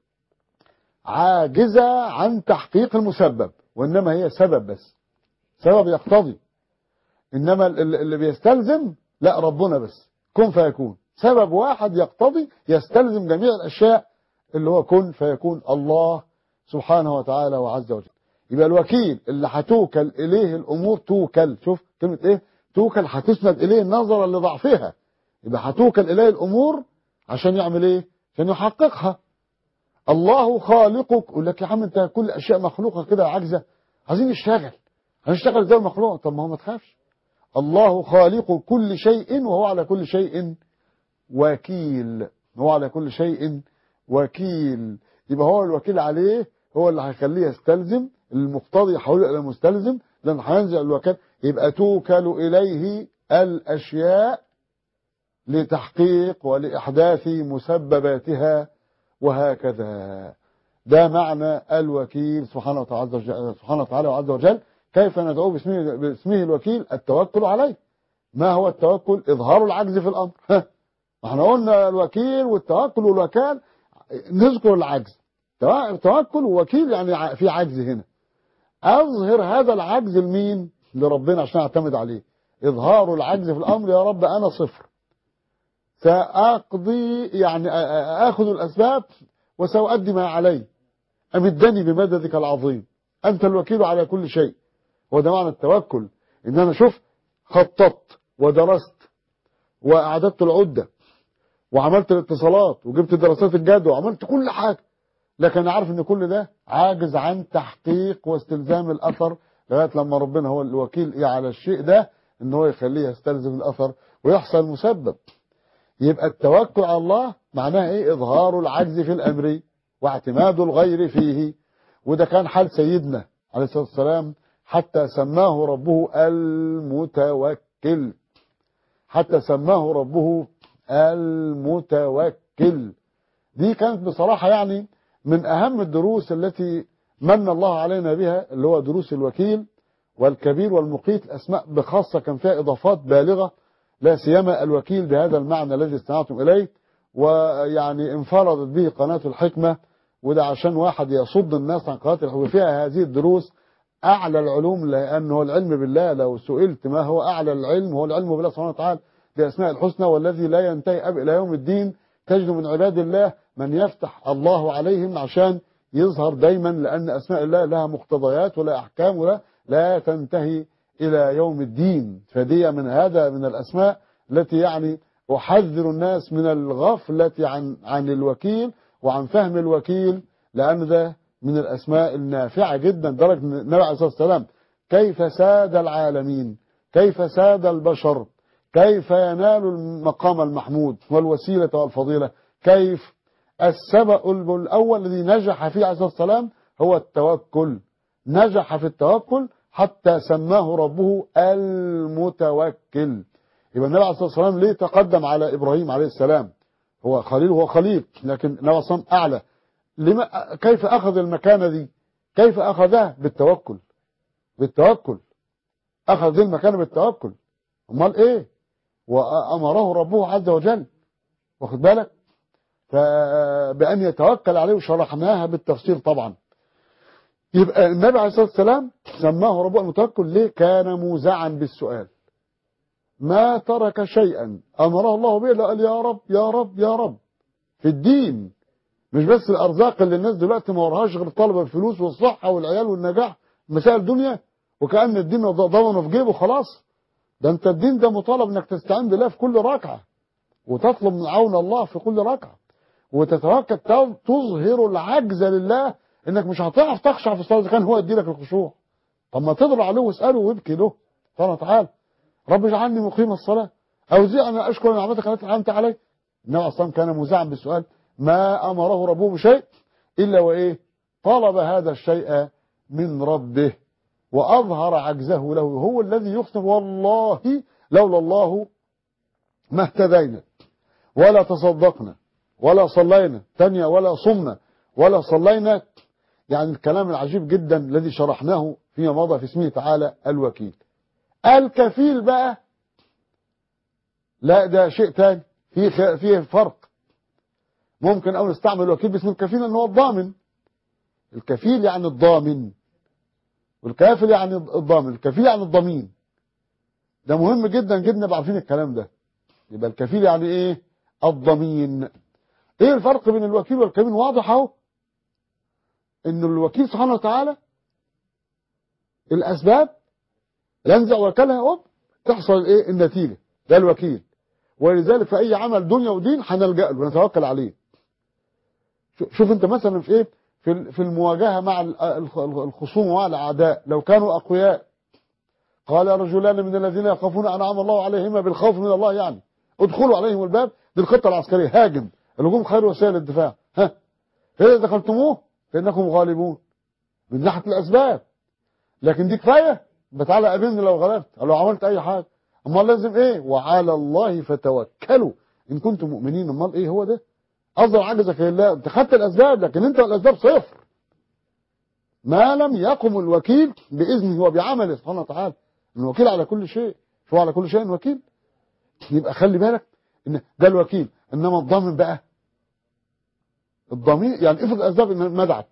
عاجزه عن تحقيق المسبب وانما هي سبب بس سبب يقتضي انما ال- ال- اللي بيستلزم لا ربنا بس كن فيكون سبب واحد يقتضي يستلزم جميع الاشياء اللي هو كن فيكون الله سبحانه وتعالى وعز وجل يبقى الوكيل اللي هتوكل اليه الامور توكل شوف كلمه ايه توكل هتسند اليه نظرا لضعفها يبقى هتوكل اليه الامور عشان يعمل ايه عشان يحققها الله خالقك يقول لك يا عم انت كل اشياء مخلوقه كده عاجزه عايزين نشتغل هنشتغل زي المخلوق طب ما هو ما تخافش الله خالق كل شيء وهو على كل شيء وكيل هو على كل شيء وكيل يبقى هو الوكيل عليه هو اللي هيخليه يستلزم المقتضي يحوله الى مستلزم لان هينزع الوكال يبقى توكل اليه الاشياء لتحقيق ولاحداث مسبباتها وهكذا ده معنى الوكيل سبحانه وتعالى سبحانه وتعالى وعز وجل كيف ندعوه باسمه, باسمه الوكيل التوكل عليه ما هو التوكل اظهار العجز في الامر احنا قلنا الوكيل والتوكل والوكال نذكر العجز توكل ووكيل يعني في عجز هنا اظهر هذا العجز لمين لربنا عشان اعتمد عليه اظهار العجز في الامر يا رب انا صفر ساقضي يعني اخذ الاسباب وساؤدي ما علي امدني بمددك العظيم انت الوكيل على كل شيء وده معنى التوكل ان انا شوف خططت ودرست واعددت العده وعملت الاتصالات وجبت دراسات الجدوى وعملت كل حاجه لكن انا عارف ان كل ده عاجز عن تحقيق واستلزام الاثر لغايه لما ربنا هو الوكيل ايه على الشيء ده ان هو يخليه يستلزم الاثر ويحصل مسبب يبقى التوكل على الله معناه ايه اظهار العجز في الامر واعتماد الغير فيه وده كان حال سيدنا عليه الصلاه والسلام حتى سماه ربه المتوكل حتى سماه ربه المتوكل دي كانت بصراحة يعني من أهم الدروس التي من الله علينا بها اللي هو دروس الوكيل والكبير والمقيت الأسماء بخاصة كان فيها إضافات بالغة لا سيما الوكيل بهذا المعنى الذي استمعتم إليه ويعني انفردت به قناة الحكمة وده عشان واحد يصد الناس عن قناة الحكمة فيها هذه الدروس أعلى العلوم لأنه العلم بالله لو سئلت ما هو أعلى العلم هو العلم بالله سبحانه وتعالى بأسماء الحسنى والذي لا ينتهي أب إلى يوم الدين تجد من عباد الله من يفتح الله عليهم عشان يظهر دايما لأن أسماء الله لها مقتضيات ولا أحكام ولا لا تنتهي إلى يوم الدين فدي من هذا من الأسماء التي يعني أحذر الناس من الغفلة عن عن الوكيل وعن فهم الوكيل لأن ده من الأسماء النافعة جدا درجة النبي عليه الصلاة والسلام كيف ساد العالمين كيف ساد البشر كيف ينال المقام المحمود والوسيلة والفضيلة كيف السبق الأول الذي نجح فيه عليه الصلاة والسلام هو التوكل نجح في التوكل حتى سماه ربه المتوكل يبقى النبي عليه الصلاة والسلام ليه تقدم على إبراهيم عليه السلام هو خليل هو خليل لكن النبي عليه الصلاة والسلام أعلى لما كيف أخذ المكانة دي كيف أخذها بالتوكل بالتوكل أخذ دي المكانة بالتوكل أمال إيه وأمره ربه عز وجل واخد بالك بأن يتوكل عليه وشرحناها بالتفصيل طبعا يبقى النبي عليه الصلاة والسلام سماه ربه المتوكل ليه كان موزعا بالسؤال ما ترك شيئا أمره الله به إلا قال يا رب يا رب يا رب في الدين مش بس الأرزاق اللي الناس دلوقتي ما وراهاش غير طلب الفلوس والصحة والعيال والنجاح مسائل الدنيا وكأن الدين ضمنه في جيبه خلاص ده انت الدين ده مطالب انك تستعين بالله في كل ركعة وتطلب من عون الله في كل ركعة وتتوكل تظهر العجز لله انك مش هتعرف تخشع في الصلاة اذا كان هو يديلك الخشوع طب ما تضرب عليه واسأله وابكي له سبحانه وتعالى رب اجعلني مقيم الصلاة اوزعني اشكر نعمتك التي انعمت علي النبي عليه الصلاة كان موزعا بالسؤال ما امره ربه بشيء الا وايه طلب هذا الشيء من ربه وأظهر عجزه له هو الذي يقسم والله لولا الله ما اهتدينا ولا تصدقنا ولا صلينا تانية ولا صمنا ولا صلينا يعني الكلام العجيب جدا الذي شرحناه فيما مضى في اسمه تعالى الوكيل الكفيل بقى لا ده شيء تاني فيه فيه فرق ممكن او نستعمل الوكيل باسم الكفيل ان هو الضامن الكفيل يعني الضامن والكافل يعني الضامن الكفيل يعني الضمين ده مهم جدا جدا نبقى عارفين الكلام ده يبقى الكفيل يعني ايه الضمين ايه الفرق بين الوكيل والكفيل واضح اهو ان الوكيل سبحانه وتعالى الاسباب ينزع وكلها أوب تحصل ايه النتيجة ده الوكيل ولذلك في اي عمل دنيا ودين هنلجأ له ونتوكل عليه شوف انت مثلا في ايه في في المواجهة مع الخصوم ومع الاعداء لو كانوا اقوياء قال رجلان من الذين يخافون انعم الله عليهما بالخوف من الله يعني ادخلوا عليهم الباب دي الخطه العسكريه هاجم الهجوم خير وسائل الدفاع ها اذا دخلتموه فانكم غالبون من ناحيه الاسباب لكن دي كفايه بتعالى قابلني لو غلبت لو عملت اي حاجه امال لازم ايه وعلى الله فتوكلوا ان كنتم مؤمنين امال ايه هو ده اظهر عجزك لله انت خدت الاسباب لكن انت الاسباب صفر ما لم يقم الوكيل باذنه وبعمله سبحانه وتعالى الوكيل على كل شيء شو على كل شيء وكيل يبقى خلي بالك ان ده الوكيل انما الضامن بقى الضمير يعني افرض الاسباب منعت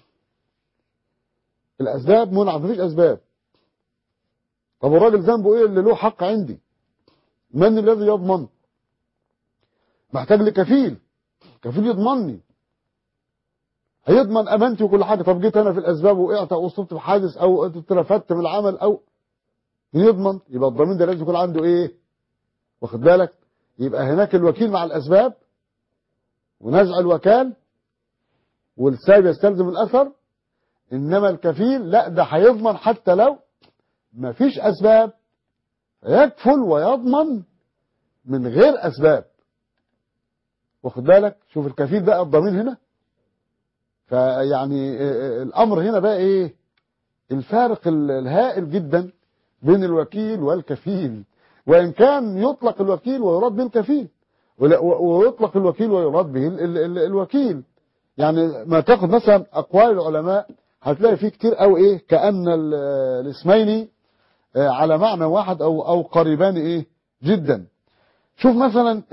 الاسباب منعت مفيش اسباب طب الراجل ذنبه ايه اللي له حق عندي من الذي يضمن محتاج لكفيل كفيل يضمنني هيضمن امانتي وكل حاجه طب جيت انا في الاسباب وقعت او اصبت بحادث او اترفدت من العمل او يضمن يبقى الضمين ده لازم يكون عنده ايه واخد بالك يبقى هناك الوكيل مع الاسباب ونزع الوكال والسايب يستلزم الاثر انما الكفيل لا ده هيضمن حتى لو ما فيش اسباب يكفل ويضمن من غير اسباب واخد بالك شوف الكفيل بقى الضمين هنا فيعني الامر هنا بقى ايه الفارق الهائل جدا بين الوكيل والكفيل وإن كان يطلق الوكيل ويراد به الكفيل ويطلق الوكيل ويراد به الوكيل يعني ما تاخد مثلا أقوال العلماء هتلاقي فيه كتير أو إيه كأن الاسمين على معنى واحد أو أو قريبان إيه جدا شوف مثلا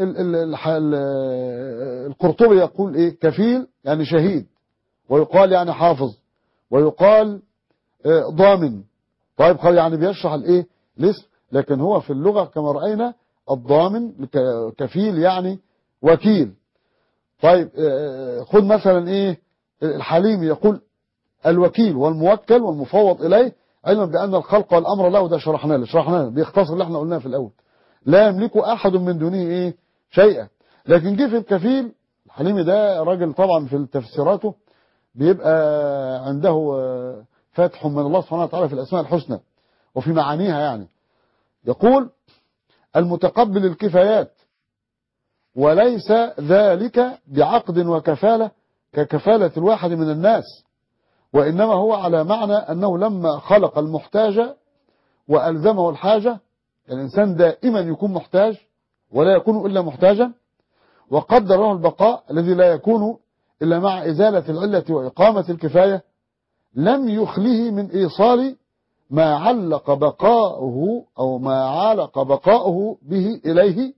القرطبي يقول إيه كفيل يعني شهيد ويقال يعني حافظ ويقال ضامن طيب يعني بيشرح الايه الاسم لكن هو في اللغة كما رأينا الضامن كفيل يعني وكيل طيب خد مثلا ايه الحليم يقول الوكيل والموكل والمفوض اليه علما بان الخلق والامر له ده شرحناه له شرحناه بيختصر اللي احنا قلناه في الاول لا يملك احد من دونه ايه شيئا لكن جه في الكفيل الحليمي ده راجل طبعا في تفسيراته بيبقى عنده فتح من الله سبحانه وتعالى في الاسماء الحسنى وفي معانيها يعني يقول المتقبل الكفايات وليس ذلك بعقد وكفالة ككفالة الواحد من الناس وإنما هو على معنى أنه لما خلق المحتاج وألزمه الحاجة الإنسان دائما يكون محتاج ولا يكون إلا محتاجا وقدر له البقاء الذي لا يكون إلا مع إزالة العلة وإقامة الكفاية لم يخله من إيصال ما علق بقاؤه أو ما علق بقاؤه به إليه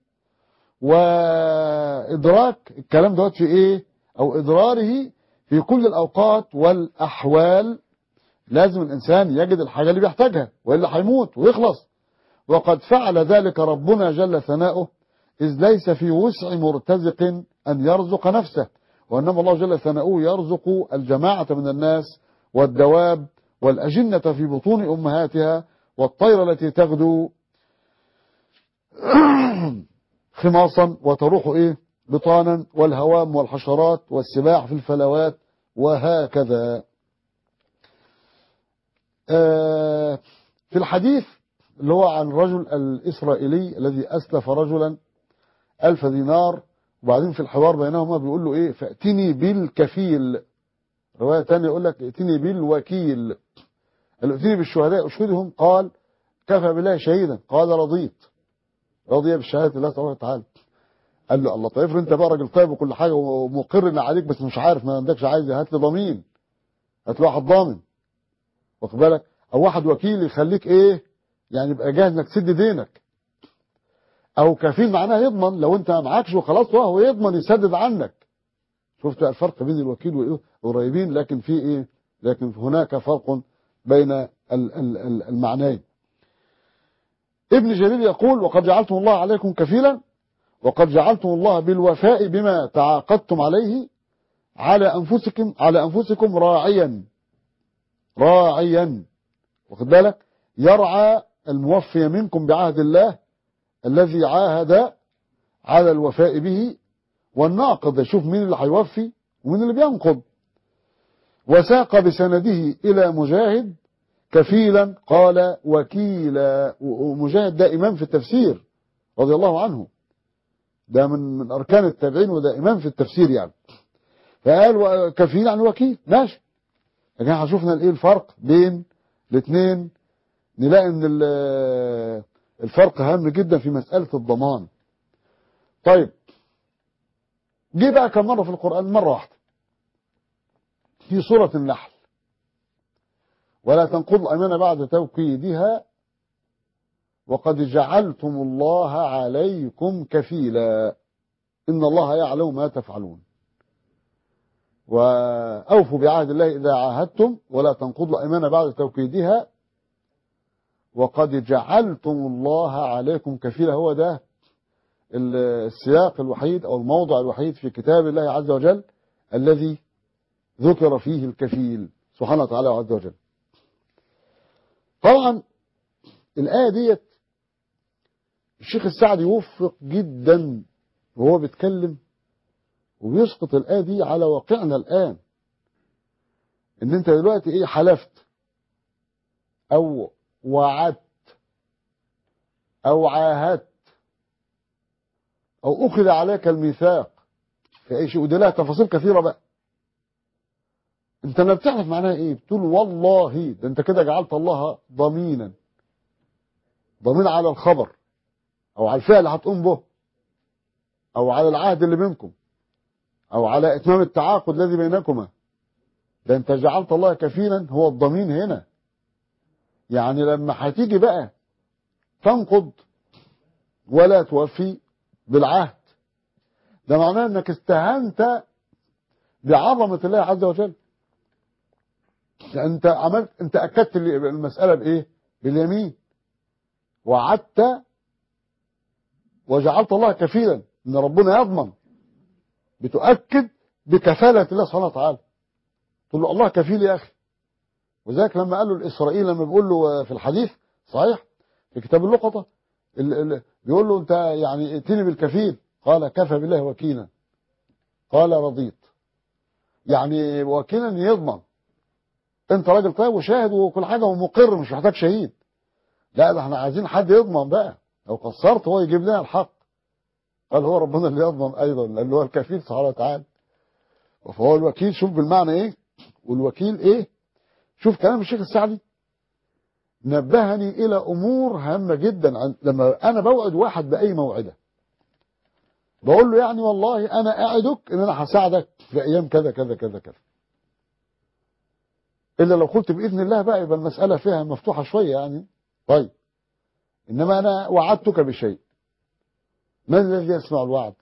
وإدراك الكلام دوت في إيه أو إضراره في كل الأوقات والأحوال لازم الإنسان يجد الحاجة اللي بيحتاجها وإلا هيموت ويخلص وقد فعل ذلك ربنا جل ثناؤه إذ ليس في وسع مرتزق أن يرزق نفسه وإنما الله جل ثناؤه يرزق الجماعة من الناس والدواب والأجنة في بطون أمهاتها والطير التي تغدو خماصا وتروح إيه بطانا والهوام والحشرات والسباع في الفلوات وهكذا آه في الحديث اللي هو عن الرجل الإسرائيلي الذي أسلف رجلا ألف دينار وبعدين في الحوار بينهما بيقول له إيه فأتني بالكفيل رواية تانية يقول لك ائتني بالوكيل قال ائتني بالشهداء اشهدهم قال كفى بالله شهيدا قال رضيت رضي بشهاده الله تبارك وتعالى قال له الله طيب افرض انت بقى راجل طيب وكل حاجه ومقر ان عليك بس مش عارف ما عندكش عايز هات لي ضمين هات لي واحد ضامن واخد بالك او واحد وكيل يخليك ايه يعني يبقى جاهز انك تسد دينك او كفيل معناها يضمن لو انت معكش وخلاص هو يضمن يسدد عنك شفت الفرق بين الوكيل وايه قريبين لكن في ايه لكن هناك فرق بين ال- ال- ال- المعنيين ابن جرير يقول وقد جعلتم الله عليكم كفيلا وقد جعلتم الله بالوفاء بما تعاقدتم عليه على انفسكم على انفسكم راعيا راعيا واخد بالك يرعى الموفي منكم بعهد الله الذي عاهد على الوفاء به والناقض يشوف مين اللي هيوفي ومين اللي بينقض وساق بسنده إلى مجاهد كفيلا قال وكيلا ومجاهد ده إمام في التفسير رضي الله عنه ده من من أركان التابعين وده إمام في التفسير يعني فقال و- كفيل يعني وكيل ماشي لكن احنا شفنا الايه الفرق بين الاثنين نلاقي ان ال- الفرق هام جدا في مسألة الضمان طيب جه بقى كم مرة في القرآن مرة واحدة في سورة النحل ولا تنقضوا الأيمان بعد توكيدها وقد جعلتم الله عليكم كفيلا إن الله يعلم ما تفعلون وأوفوا بعهد الله إذا عاهدتم ولا تنقضوا الأيمان بعد توكيدها وقد جعلتم الله عليكم كفيلا هو ده السياق الوحيد أو الموضع الوحيد في كتاب الله عز وجل الذي ذكر فيه الكفيل سبحانه وتعالى عز وجل طبعا الآية ديت الشيخ السعد يوفق جدا وهو بيتكلم وبيسقط الآية دي على واقعنا الآن ان انت دلوقتي ايه حلفت او وعدت او عاهدت او اخذ عليك الميثاق في اي شيء ودي لها تفاصيل كثيرة بقى انت ما بتعرف معناها ايه بتقول والله ده انت كده جعلت الله ضمينا ضمين على الخبر او على الفعل اللي هتقوم به او على العهد اللي بينكم او على اتمام التعاقد الذي بينكما ده انت جعلت الله كفيلا هو الضمين هنا يعني لما هتيجي بقى تنقض ولا توفي بالعهد ده معناه انك استهنت بعظمة الله عز وجل انت عملت انت اكدت المسألة بايه باليمين وعدت وجعلت الله كفيلا ان ربنا يضمن بتؤكد بكفالة الله سبحانه وتعالى تقول له الله كفيل يا أخي وذلك لما قال له الإسرائيل لما بيقول له في الحديث صحيح في كتاب اللقطة ال- ال- بيقول له أنت يعني ائتني بالكفيل قال كفى بالله وكيلا قال رضيت يعني وكيلا يضمن انت راجل طيب وشاهد وكل حاجة ومقر مش محتاج شهيد لا ده احنا عايزين حد يضمن بقى لو قصرت هو يجيب لنا الحق قال هو ربنا اللي يضمن ايضا لان هو الكفيل سبحانه وتعالى فهو الوكيل شوف بالمعنى ايه والوكيل ايه شوف كلام الشيخ السعدي نبهني الى امور هامه جدا عن لما انا بوعد واحد باي موعده بقول له يعني والله انا اعدك ان انا هساعدك في ايام كذا كذا كذا كذا الا لو قلت باذن الله بقى يبقى المساله فيها مفتوحه شويه يعني طيب انما انا وعدتك بشيء من الذي يسمع الوعد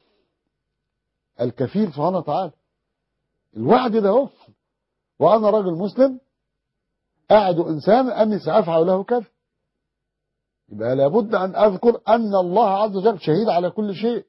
الكفيل سبحانه وتعالى الوعد ده هو وانا راجل مسلم اعد انسان اني سافعل له كذا يبقى لابد ان اذكر ان الله عز وجل شهيد على كل شيء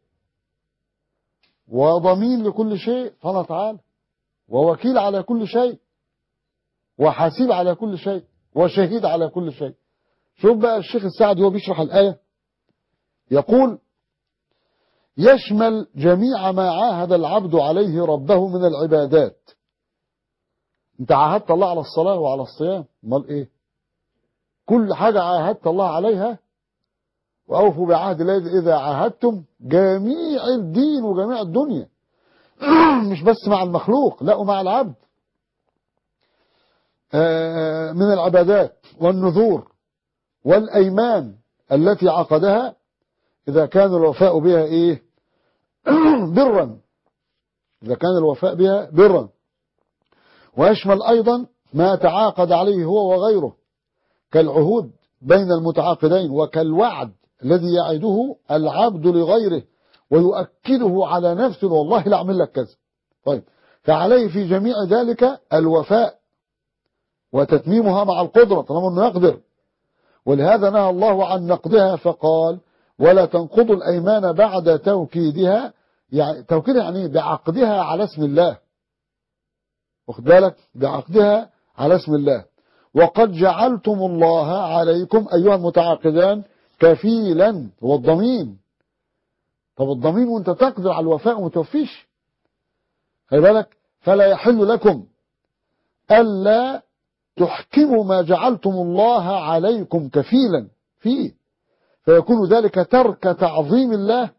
وضمين لكل شيء سبحانه وتعالى ووكيل على كل شيء وحسيب على كل شيء وشهيد على كل شيء شوف بقى الشيخ السعدي وهو بيشرح الآية يقول يشمل جميع ما عاهد العبد عليه ربه من العبادات انت عاهدت الله على الصلاة وعلى الصيام امال ايه كل حاجة عاهدت الله عليها وأوفوا بعهد الله إذا عاهدتم جميع الدين وجميع الدنيا مش بس مع المخلوق لا ومع العبد آه، من العبادات والنذور والأيمان التي عقدها إذا كان الوفاء بها إيه برا إذا كان الوفاء بها برا ويشمل أيضا ما تعاقد عليه هو وغيره كالعهود بين المتعاقدين وكالوعد الذي يعده العبد لغيره ويؤكده على نفسه والله لا أعمل لك كذا طيب فعليه في جميع ذلك الوفاء وتتميمها مع القدرة طالما أنه يقدر ولهذا نهى الله عن نقضها فقال ولا تنقضوا الأيمان بعد توكيدها يعني توكيدها يعني بعقدها على اسم الله واخد بالك بعقدها على اسم الله وقد جعلتم الله عليكم أيها المتعاقدان كفيلا هو الضمين طب الضمين وانت تقدر على الوفاء وما توفيش خلي بالك فلا يحل لكم ألا تحكموا ما جعلتم الله عليكم كفيلا فيه فيكون ذلك ترك تعظيم الله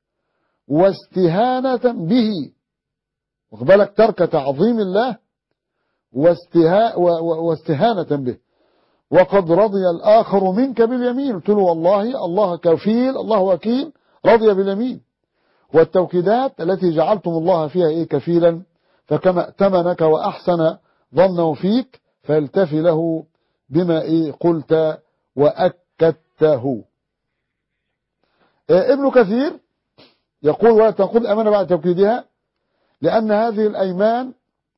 واستهانة به واخد بالك ترك تعظيم الله واستها واستهانة به وقد رضي الآخر منك باليمين قلت له والله الله كفيل الله وكيل رضي باليمين والتوكيدات التي جعلتم الله فيها إيه كفيلا فكما ائتمنك وأحسن ظنه فيك فالتفي له بما إيه قلت وأكدته ابن كثير يقول ولا تنقض الأمانة بعد توكيدها لأن هذه الأيمان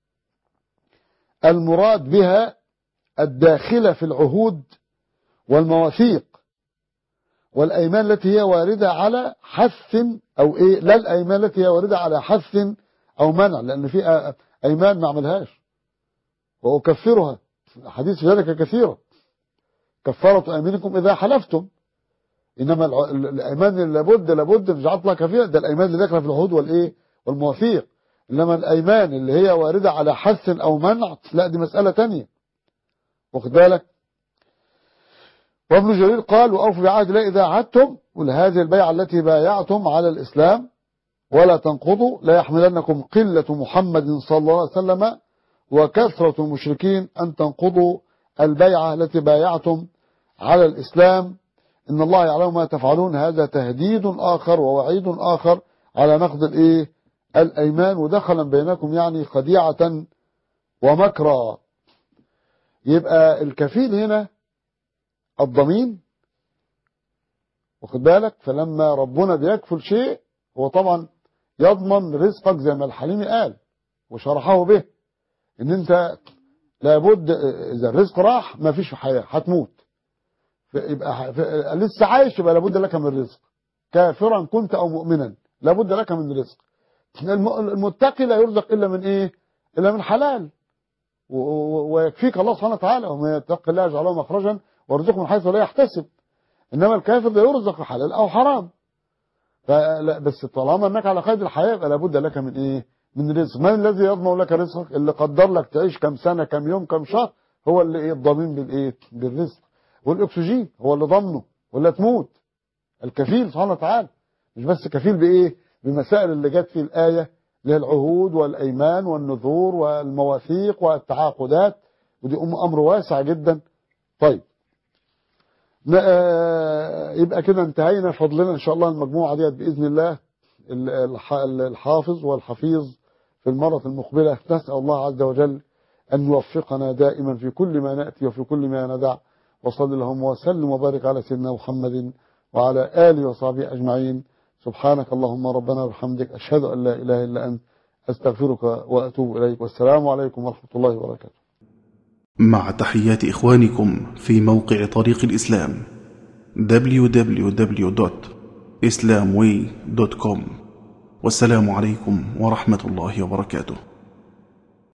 المراد بها الداخلة في العهود والمواثيق والأيمان التي هي واردة على حث أو إيه لا الأيمان التي هي واردة على حث أو منع لأن في أيمان ما عملهاش وأكفرها حديث في ذلك كثيرة كفارة أيمانكم إذا حلفتم إنما الأيمان اللي لابد لابد مش عطلة كثيرة ده الأيمان اللي داخله في العهود والإيه والمواثيق إنما الأيمان اللي هي واردة على حث أو منع لا دي مسألة تانية واخد بالك وابن جرير قال وأوفوا بعهد الله إذا عهدتم ولهذه البيعة التي بايعتم على الإسلام ولا تنقضوا لا يحملنكم قلة محمد صلى الله عليه وسلم وكثرة المشركين أن تنقضوا البيعة التي بايعتم على الإسلام إن الله يعلم ما تفعلون هذا تهديد آخر ووعيد آخر على نقض الإيه الأيمان ودخلا بينكم يعني خديعة ومكرا يبقى الكفيل هنا الضمين واخد بالك فلما ربنا بيكفل شيء هو طبعا يضمن رزقك زي ما الحليمي قال وشرحه به ان انت لابد اذا الرزق راح ما فيش حياه هتموت يبقى لسه عايش يبقى لابد لك من رزق كافرا كنت او مؤمنا لابد لك من رزق المتقي لا يرزق الا من ايه الا من حلال ويكفيك الله سبحانه وتعالى ومن يتق الله يجعل له مخرجا ويرزقه من حيث لا يحتسب انما الكافر لا يرزق حلال او حرام فلا بس طالما انك على قيد الحياه يبقى لابد لك من ايه من رزق من الذي يضمن لك رزقك اللي قدر لك تعيش كم سنه كم يوم كم شهر هو اللي ايه الضامن بالايه بالرزق والاكسجين هو اللي ضامنه ولا تموت الكفيل سبحانه وتعالى مش بس كفيل بايه بمسائل اللي جت في الايه اللي هي العهود والايمان والنذور والمواثيق والتعاقدات ودي امر واسع جدا طيب يبقى كده انتهينا فضلنا ان شاء الله المجموعه ديت باذن الله الحافظ والحفيظ في المره المقبله نسال الله عز وجل ان يوفقنا دائما في كل ما ناتي وفي كل ما ندع وصل اللهم وسلم وبارك على سيدنا محمد وعلى اله وصحبه اجمعين سبحانك اللهم ربنا وبحمدك اشهد ان لا اله الا انت استغفرك واتوب اليك والسلام عليكم ورحمه الله وبركاته مع تحيات إخوانكم في موقع طريق الإسلام www.islamway.com والسلام عليكم ورحمة الله وبركاته